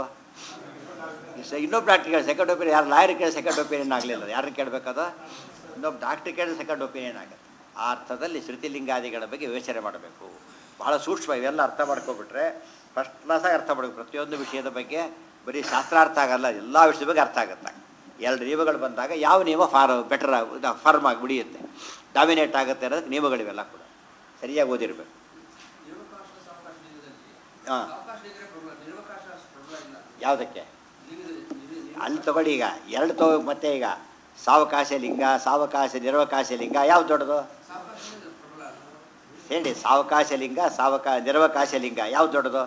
ಇನ್ನೊಬ್ಬ ಡಾಕ್ಟ್ರ್ ಕೇಳಿ ಸೆಕೆಂಡ್ ಒಪಿನಿಯನ್ ಯಾರು ಲಾಯರ್ ಕೇಳಿ ಸೆಕೆಂಡ್ ಒಪಿನಿಯನ್ ಆಗಲಿಲ್ಲ ಯಾರನ್ನು ಕೇಳಬೇಕದು ಇನ್ನೊಬ್ಬ ಡಾಕ್ಟ್ರ್ ಕೇಳಿದ್ರೆ ಸೆಕೆಂಡ್ ಒಪಿನಿಯನ್ ಆಗುತ್ತೆ ಆ ಅರ್ಥದಲ್ಲಿ ಶ್ರುತಿಲಿಂಗಾದಿಗಳ ಬಗ್ಗೆ ಯೋಚನೆ ಮಾಡಬೇಕು ಬಹಳ ಸೂಕ್ಷ್ಮ ಇವೆಲ್ಲ ಅರ್ಥ ಮಾಡ್ಕೊಬಿಟ್ರೆ ಫಸ್ಟ್ ಕ್ಲಾಸಾಗಿ ಅರ್ಥ ಮಾಡಬೇಕು ಪ್ರತಿಯೊಂದು ವಿಷಯದ ಬಗ್ಗೆ ಬರೀ ಶಾಸ್ತ್ರಾರ್ಥ ಆಗಲ್ಲ ಎಲ್ಲ ವಿಷಯದ ಬಗ್ಗೆ ಅರ್ಥ ಆಗುತ್ತೆ ಎರಡು ನಿಯಮಗಳು ಬಂದಾಗ ಯಾವ ನಿಯಮ ಫಾರ್ ಬೆಟರ್ ಫರ್ಮ್ ಆಗಿ ಉಳಿಯುತ್ತೆ ಡಾಮಿನೇಟ್ ಆಗುತ್ತೆ ಅನ್ನೋದಕ್ಕೆ ನಿಯಮಗಳಿವೆಲ್ಲ ಕೂಡ ಸರಿಯಾಗಿ ಓದಿರಬೇಕು ನಿರವಕಾಶ ಸಾವಕಾಶ ಲಿಂಗದಲ್ಲಿ ಹಾಂ ಅವಕಾಶ ಇದ್ರೆ ಪ್ರಬಲ ನಿರವಕಾಶ ಅಷ್ಟು ಪ್ರಬಲ ಇಲ್ಲ ಯಾವುದಕ್ಕೆ ಲಿಂಗದಲ್ಲಿ ನಿರ- ನಿರ- ಅಲ್ಲಿ ತಗೊಳ್ಳಿ ಈಗ ಎರಡು ತಗೋ ಮತ್ತೆ ಈಗ ಸಾವಕಾಶ ಲಿಂಗ ಸಾವಕಾಶ ನಿರವಕಾಶ ಲಿಂಗ ಯಾವ್ದು ದೊಡ್ಡದು ಸಾವಕಾಶ ಲಿಂಗ ಪ್ರಬಲ ಅಲ್ಲ. ಹೇಳಿ ಸಾವಕಾಶ ಲಿಂಗ ಸಾವಕಾ ನಿರವಕಾಶ ಲಿಂಗ ಯಾವ್ದು ದೊಡ್ಡದು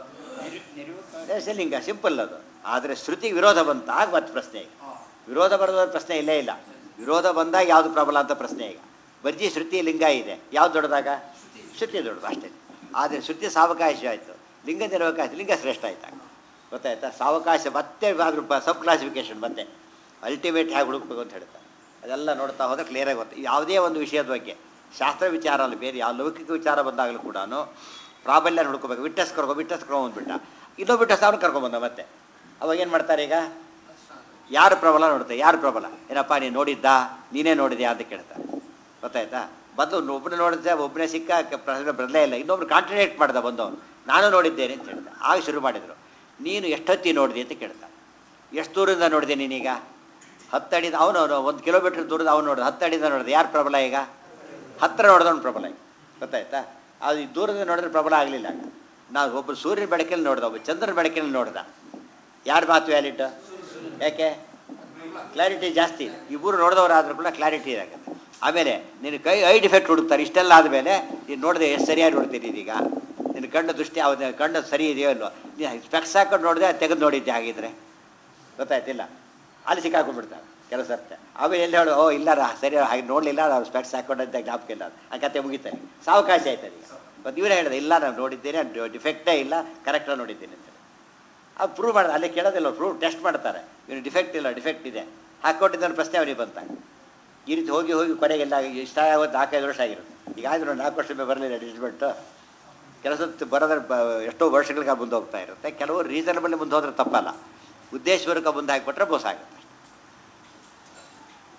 ದೇಶ ಲಿಂಗ ಸಿಂಪಲ್ ಅದು ಆದರೆ ಶ್ರುತಿಗೆ ವಿರೋಧ ಬಂತ ಆಗ ಮತ್ತೆ ಪ್ರಶ್ನೆ ಈಗ ಹಾ. ವಿರೋಧ ಬರೋದ ಪ್ರಶ್ನೆ ಇಲ್ಲೇ ಇಲ್ಲ ವಿರೋಧ ಬಂದಾಗ ಯಾವುದು ಪ್ರಬಲ ಅಂತ ಪ್ರಶ್ನೆ ಈಗ ಬರ್ಜಿ ಶ್ರುತಿ ಲಿಂಗ ಇದೆ ಯಾವ್ದು ದೊಡ್ಡದಾಗ ಶ್ರುತಿ ದೊಡ್ಡದು ಅಷ್ಟೇ ಆದರೆ ಶ್ರುತಿ ಸಾವಕಾಶ ಆಯಿತು ಲಿಂಗ ನಿರವಕಾಶ ಲಿಂಗ ಶ್ರೇಷ್ಠ ಆಯ್ತಾಗ ಗೊತ್ತಾಯ್ತಾ ಸಾವಕಾಶ ಮತ್ತೆ ಅದ್ರ ಸಬ್ ಕ್ಲಾಸಿಫಿಕೇಶನ್ ಮತ್ತೆ ಅಲ್ಟಿಮೇಟ್ ಹೇಗೆ ಹುಡುಕ್ಬೇಕು ಅಂತ ಹೇಳ್ತಾರೆ ಅದೆಲ್ಲ ನೋಡ್ತಾ ಹೋದ್ರೆ ಕ್ಲಿಯರಾಗಿ ಗೊತ್ತು ಯಾವುದೇ ಒಂದು ವಿಷಯದ ಬಗ್ಗೆ ಶಾಸ್ತ್ರ ವಿಚಾರ ಅಲ್ಲ ಬೇರೆ ಯಾವ ಲೌಕಿಕ ವಿಚಾರ ಬಂದಾಗಲೂ ಕೂಡ ಪ್ರಾಬಲ್ಯ ಹುಡ್ಕೋಬೇಕು ವಿಟ್ನೆಸ್ ಕರ್ಕೊ ವಿಟ್ನೆಸ್ ಕರ್ಕೊಂಬಂದ್ಬಿಟ್ಟ ಇನ್ನೊಬ್ಬ ವಿಟ್ನೆಸ್ ಅವ್ನು ಕರ್ಕೊಂಬಂದ ಮತ್ತೆ ಅವಾಗ ಏನು ಮಾಡ್ತಾರೆ ಈಗ ಯಾರು ಪ್ರಬಲ ನೋಡ್ತಾರೆ ಯಾರು ಪ್ರಬಲ ಏನಪ್ಪ ನೀನು ನೋಡಿದ್ದ ನೀನೇ ನೋಡಿದ್ಯಾ ಅಂತ ಕೇಳ್ತಾರೆ ಗೊತ್ತಾಯ್ತಾ ಬಂದು ಒಬ್ಬನೇ ನೋಡಿದ್ದೆ ಒಬ್ಬನೇ ಸಿಕ್ಕ ಕ- ಪ್ರಶ್ನೆ ಬರಲೇ ಇಲ್ಲ ಇನ್ನೊಬ್ರು ಕಾಂಟ್ರಡೇಟ್ ಮಾಡ್ದ ಬಂದವನು ನಾನು ನೋಡಿದ್ದೇನೆ ಅಂತ ಹೇಳ್ದೆ ಆಗ ಶುರು ಮಾಡಿದರು ನೀನು ಎಷ್ಟೊತ್ತಿ ನೋಡಿದೆ ಅಂತ ಕೇಳ್ತಾನೆ ಎಷ್ಟು ದೂರದಿಂದ ನೋಡಿದೆ ನೀನೀಗ ಹತ್ತಡಿದ ಅವನು ಅವನು ಒಂದು ಕಿಲೋಮೀಟ್ರ್ ದೂರದ ಅವನು ನೋಡಿದ ಹತ್ತಡಿಯಿಂದ ನೋಡಿದೆ ಯಾರು ಪ್ರಬಲ ಈಗ ಹತ್ತಿರ ನೋಡಿದವನು ಪ್ರಬಲ ಈಗ ಗೊತ್ತಾಯ್ತಾ ಅದು ಈ ದೂರದಿಂದ ನೋಡಿದ್ರೆ ಪ್ರಬಲ ಆಗಲಿಲ್ಲ ಆಗ ನಾವು ಒಬ್ಬ ಸೂರ್ಯನ ಬೆಳಕಲ್ಲಿ ನೋಡ್ದ ಒಬ್ಬ ಚಂದ್ರನ ಬೆಳಕಲ್ಲಿ ನೋಡ್ದ ಯಾರು ಮಾತು ವ್ಯಾಲಿಡ್ ಯಾಕೆ ಕ್ಲಾರಿಟಿ ಜಾಸ್ತಿ ಇಬ್ಬರು ನೋಡಿದವರಾದ್ರೂ ಕೂಡ ಕ್ಲಾರಿಟಿ ಇದಾಗುತ್ತೆ ಆಮೇಲೆ ನಿನ್ನ ಕೈ ಐ ಡಿಫೆಕ್ಟ್ ಹುಡುಕ್ತಾರೆ ಇಷ್ಟೆಲ್ಲ ಆದಮೇಲೆ ನೀನು ನೋಡಿದೆ ಎಷ್ಟು ಸರಿಯಾಗಿ ನೋಡ್ತೀನಿ ಇದೀಗ ನಿನ್ನ ಕಣ್ಣು ದೃಷ್ಟಿ ಯಾವ್ದು ಕಣ್ಣು ಸರಿ ಇದೆಯೋ ಇಲ್ವೋ ನೀನು ಸ್ಪೆಕ್ಸ್ ಹಾಕೊಂಡು ನೋಡಿದೆ ತೆಗೆದು ನೋಡಿದ್ದೆ ಹಾಗಿದ್ರೆ ಗೊತ್ತಾಯ್ತಿಲ್ಲ ಅಲ್ಲಿ ಸಿಕ್ಕಾಕೊಂಡ್ಬಿಡ್ತಾರೆ ಕೆಲವು ಸರ್ತೆ ಆಮೇಲೆ ಎಲ್ಲಿ ಹೇಳು ಓ ಇಲ್ಲ ರಾ ಸರಿ ಹಾಗೆ ನೋಡಲಿಲ್ಲ ನಾವು ಸ್ಪೆಕ್ಸ್ ಹಾಕೊಂಡಂತೆ ಜ್ಞಾಪಕ ಇಲ್ಲ ಆ ಕತೆ ಮುಗಿತಾರೆ ಸಾವಕಾಶ ಆಯ್ತದೆ ಈಗ ಮತ್ತು ಇವರೇ ಹೇಳಿದೆ ಇಲ್ಲ ನಾನು ನೋಡಿದ್ದೇನೆ ಡಿಫೆಕ್ಟೇ ಇಲ್ಲ ಕರೆಕ್ಟಾಗಿ ನೋಡಿದ್ದೇನೆ ಅಂತ ಅದು ಪ್ರೂವ್ ಮಾಡಿದ ಅಲ್ಲಿ ಕೇಳೋದಿಲ್ಲ ಪ್ರೂವ್ ಟೆಸ್ಟ್ ಮಾಡ್ತಾರೆ ಇವನು ಡಿಫೆಕ್ಟ್ ಇಲ್ಲ ಡಿಫೆಕ್ಟ್ ಇದೆ ಹಾಕ್ಕೊಟ್ಟಿದ್ದಾನೆ ಪ್ರಶ್ನೆ ಅವನಿಗೆ ಬಂತಾಗ ಈ ರೀತಿ ಹೋಗಿ ಹೋಗಿ ಕೊನೆಗೆಲ್ಲ ಇಷ್ಟ ಆಗೋದು ನಾಲ್ಕೈದು ವರ್ಷ ಆಗಿರುತ್ತೆ ಈಗ ಆದರೂ ನಾಲ್ಕು ವರ್ಷ ಬರಲಿಲ್ಲ ಟ್ರೀಟ್ಮೆಂಟು ಕೆಲಸ ಬರೋದ್ರೆ ಬ ಎಷ್ಟೋ ವರ್ಷಗಳಿಗೆ ಮುಂದೆ ಹೋಗ್ತಾ ಇರುತ್ತೆ ಕೆಲವು ರೀಸನಬಲ್ ಮುಂದೆ ಹೋದ್ರೆ ತಪ್ಪಲ್ಲ ಉದ್ದೇಶಪೂರ್ವಕ ಮುಂದೆ ಹಾಕಿಬಿಟ್ರೆ ಮೋಸ ಆಗುತ್ತೆ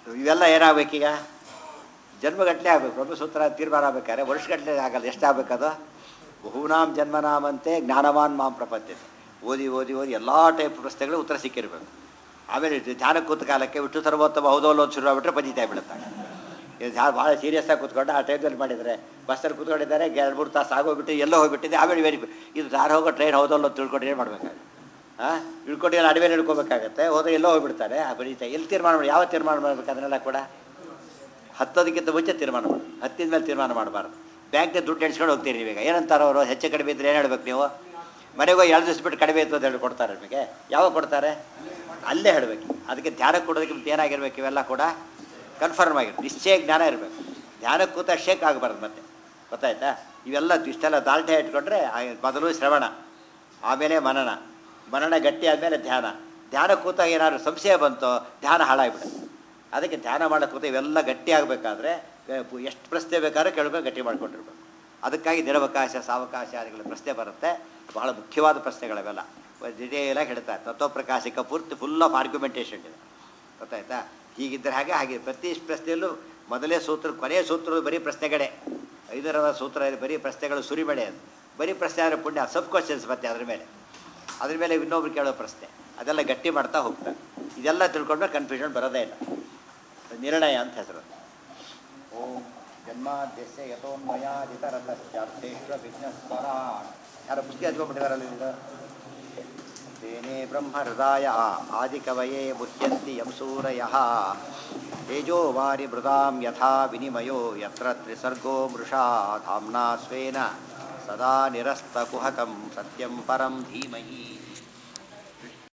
ಇವೆಲ್ಲ ಏನಾಗಬೇಕೀಗ ಜನ್ಮಗಟ್ಟಲೆ ಆಗಬೇಕು ಬ್ರಹ್ಮಸೂತ್ರ ತೀರ್ಮಾನ ಆಗ್ಬೇಕಾದ್ರೆ ವರ್ಷಗಟ್ಟಲೆ ಆಗಲ್ಲ ಎಷ್ಟಾಗಬೇಕದು ಬಹೂನಾಂ ಜನ್ಮನಾಮಂತೆ ಜ್ಞಾನವಾನ್ ಮಾಂ ಪ್ರಪಂಚತೆ ಓದಿ ಓದಿ ಓದಿ ಎಲ್ಲ ಟೈಪ್ ಪ್ರಶ್ನೆಗಳು ಉತ್ತರ ಸಿಕ್ಕಿರಬೇಕು ಆಮೇಲೆ ಇದು ಧ್ಯಾನ ಕೂತ ಕಾಲಕ್ಕೆ ವಿಷ್ಣು ಸರ್ವೋತ್ತಮ ಹೌದೋಲ್ಲ ಅಂತ ಶುರು ಆಗ್ಬಿಟ್ರೆ ಪಂಜಿತಾಯಿ ಬಿಡುತ್ತಾನೆ ಇದು ಧ್ಯಾನ ಭಾಳ ಸೀರಿಯಸ್ ಆಗಿ ಕೂತ್ಕೊಂಡು ಆ ಟೈಮಲ್ಲಿ ಮಾಡಿದರೆ ಬಸ್ಸಲ್ಲಿ ಕೂತ್ಕೊಂಡಿದ್ದಾರೆ ಎರಡು ಮೂರು ತಾಸು ಆಗೋಗ್ಬಿಟ್ಟಿದೆ ಎಲ್ಲೋ ಹೋಗ್ಬಿಟ್ಟಿದೆ ಆಮೇಲೆ ವೆರಿ ಇದು ದಾರ ಹೋಗೋ ಟ್ರೈನ್ ಹೌದಲ್ಲ ಅಂತ ತಿಳ್ಕೊಂಡು ಏನು ಮಾಡಬೇಕಾಗುತ್ತೆ ಹಾಂ ಇಳ್ಕೊಂಡು ಎಲ್ಲ ಅಡವೆ ಹಿಡ್ಕೋಬೇಕಾಗತ್ತೆ ಹೋದ್ರೆ ಎಲ್ಲೋ ಹೋಗ್ಬಿಡ್ತಾರೆ ಆ ಬರೀತಾ ಎಲ್ಲಿ ತೀರ್ಮಾನ ಮಾಡಿ ಯಾವ ತೀರ್ಮಾನ ಮಾಡ್ಬೇಕು ಅದನ್ನೆಲ್ಲ ಕೂಡ ಹತ್ತೋದಕ್ಕಿಂತ ಮುಂಚೆ ತೀರ್ಮಾನ ಮಾಡಿ ಹತ್ತಿದ ಮೇಲೆ ತೀರ್ಮಾನ ಮಾಡಬಾರ್ದು ಬ್ಯಾಂಕ್ಗೆ ದುಡ್ಡು ಎಣಿಸ್ಕೊಂಡು ಹೋಗ್ತೀರಿ ನೀವೀಗ ಏನಂತಾರೆ ಅವರು ಹೆಚ್ಚು ಕಡಿಮೆ ಇದ್ರೆ ಏನು ಹೇಳ್ಬೇಕು ನೀವು ಮನೆಗೆ ಹೋಗಿ ಎರಡು ದಿವಸ ಬಿಟ್ಟು ಕಡಿಮೆ ಇತ್ತು ಅಂತ ಹೇಳಿ ಕೊಡ್ತಾರೆ ನಿಮಗೆ ಯಾವಾಗ ಕೊಡ್ತಾರೆ ಅಲ್ಲೇ ಹೇಳಬೇಕು ಅದಕ್ಕೆ ಧ್ಯಾನ ಕೊಡೋದಕ್ಕೆ ಮತ್ತೆ ಏನಾಗಿರ್ಬೇಕು ಇವೆಲ್ಲ ಕೂಡ ಕನ್ಫರ್ಮ್ ಆಗಿರ್ಬೇಕು ನಿಶ್ಚಯ ಜ್ಞಾನ ಇರಬೇಕು ಧ್ಯಾನಕ್ಕೆ ಕೂತ ಶೇಕ್ ಆಗಬಾರ್ದು ಮತ್ತೆ ಗೊತ್ತಾಯ್ತಾ ಇವೆಲ್ಲ ಇಷ್ಟೆಲ್ಲ ದಾಲ್ಟೆ ಇಟ್ಕೊಂಡ್ರೆ ಆ ಮೊದಲು ಶ್ರವಣ ಆಮೇಲೆ ಮನನ ಮನನ ಗಟ್ಟಿ ಆದಮೇಲೆ ಧ್ಯಾನ ಧ್ಯಾನ ಕೂತಾಗ ಏನಾದ್ರು ಸಂಶಯ ಬಂತೋ ಧ್ಯಾನ ಹಾಳಾಗ್ಬಿಡುತ್ತೆ ಅದಕ್ಕೆ ಧ್ಯಾನ ಮಾಡೋಕೆ ಕೂತ ಇವೆಲ್ಲ ಗಟ್ಟಿ ಆಗಬೇಕಾದ್ರೆ ಎಷ್ಟು ಪ್ರಶ್ನೆ ಬೇಕಾದ್ರೂ ಕೇಳ್ಬೇಕು ಗಟ್ಟಿ ಮಾಡ್ಕೊಂಡಿರ್ಬೇಕು ಅದಕ್ಕಾಗಿ ನಿರವಕಾಶ ಸಾವಕಾಶ ಆದಿಗಳ ಪ್ರಶ್ನೆ ಬರುತ್ತೆ ಬಹಳ ಮುಖ್ಯವಾದ ಪ್ರಶ್ನೆಗಳವೆಲ್ಲ ಡಿಟೇಲಾಗಿ ಹೇಳ್ತಾರೆ ತತ್ವಪ್ರಕಾಶಿಕ ಪೂರ್ತಿ ಫುಲ್ ಆಫ್ ಆರ್ಗ್ಯುಮೆಂಟೇಷನ್ ಇದೆ ಗೊತ್ತಾಯ್ತಾ ಹೀಗಿದ್ದರೆ ಹಾಗೆ ಹಾಗೆ ಪ್ರತಿ ಪ್ರಶ್ನೆಯಲ್ಲೂ ಮೊದಲೇ ಸೂತ್ರ ಕೊನೆಯ ಸೂತ್ರ ಬರೀ ಪ್ರಶ್ನೆಗಳೇ ಐದರ ಸೂತ್ರ ಇದೆ ಬರೀ ಪ್ರಶ್ನೆಗಳು ಸುರಿಮಳೆ ಅದು ಬರೀ ಪ್ರಶ್ನೆ ಆದರೆ ಪುಣ್ಯ ಸಬ್ ಕ್ವಶನ್ಸ್ ಮತ್ತೆ ಅದ್ರ ಮೇಲೆ ಅದ್ರ ಮೇಲೆ ಇನ್ನೊಬ್ರು ಕೇಳೋ ಪ್ರಶ್ನೆ ಅದೆಲ್ಲ ಗಟ್ಟಿ ಮಾಡ್ತಾ ಹೋಗ್ತಾರೆ ಇದೆಲ್ಲ ತಿಳ್ಕೊಂಡ್ರೆ ಕನ್ಫ್ಯೂಷನ್ ಬರೋದೇ ಇಲ್ಲ ನಿರ್ಣಯ ಅಂತ ಹೆಸರು ಓಂ ಜನ್ಮಾದ್ಯಸ್ಯ ಯಥೋನ್ಮಯಾದಿತರತಶ್ಚಾರ್ಥೇಶ್ವ ವಿಘ್ನಸ್ವರ ಯಾರೋ ಪುಸ್ತಕ ಹಚ್ಕೊಂಡ್ಬಿಟ್ಟಿದಾರಲ್ಲ ಇದು ತೇನೇ ಬ್ರಹ್ಮ ಹೃದಯ ಆದಿಕವಯೇ ಮುಹ್ಯಂತಿ ಯಂ ಸೂರಯ ತೇಜೋ ವಾರಿ ಮೃದಾಂ ಯಥಾ ವಿನಿಮಯೋ ಯತ್ರ ತ್ರಿಸರ್ಗೋ ಮೃಷಾ ಧಾಮ್ನಾ ಸ್ವೇನ ಸದಾ ನಿರಸ್ತಕುಹಕಂ ಸತ್ಯಂ ಪರಂ ಧೀಮಹಿ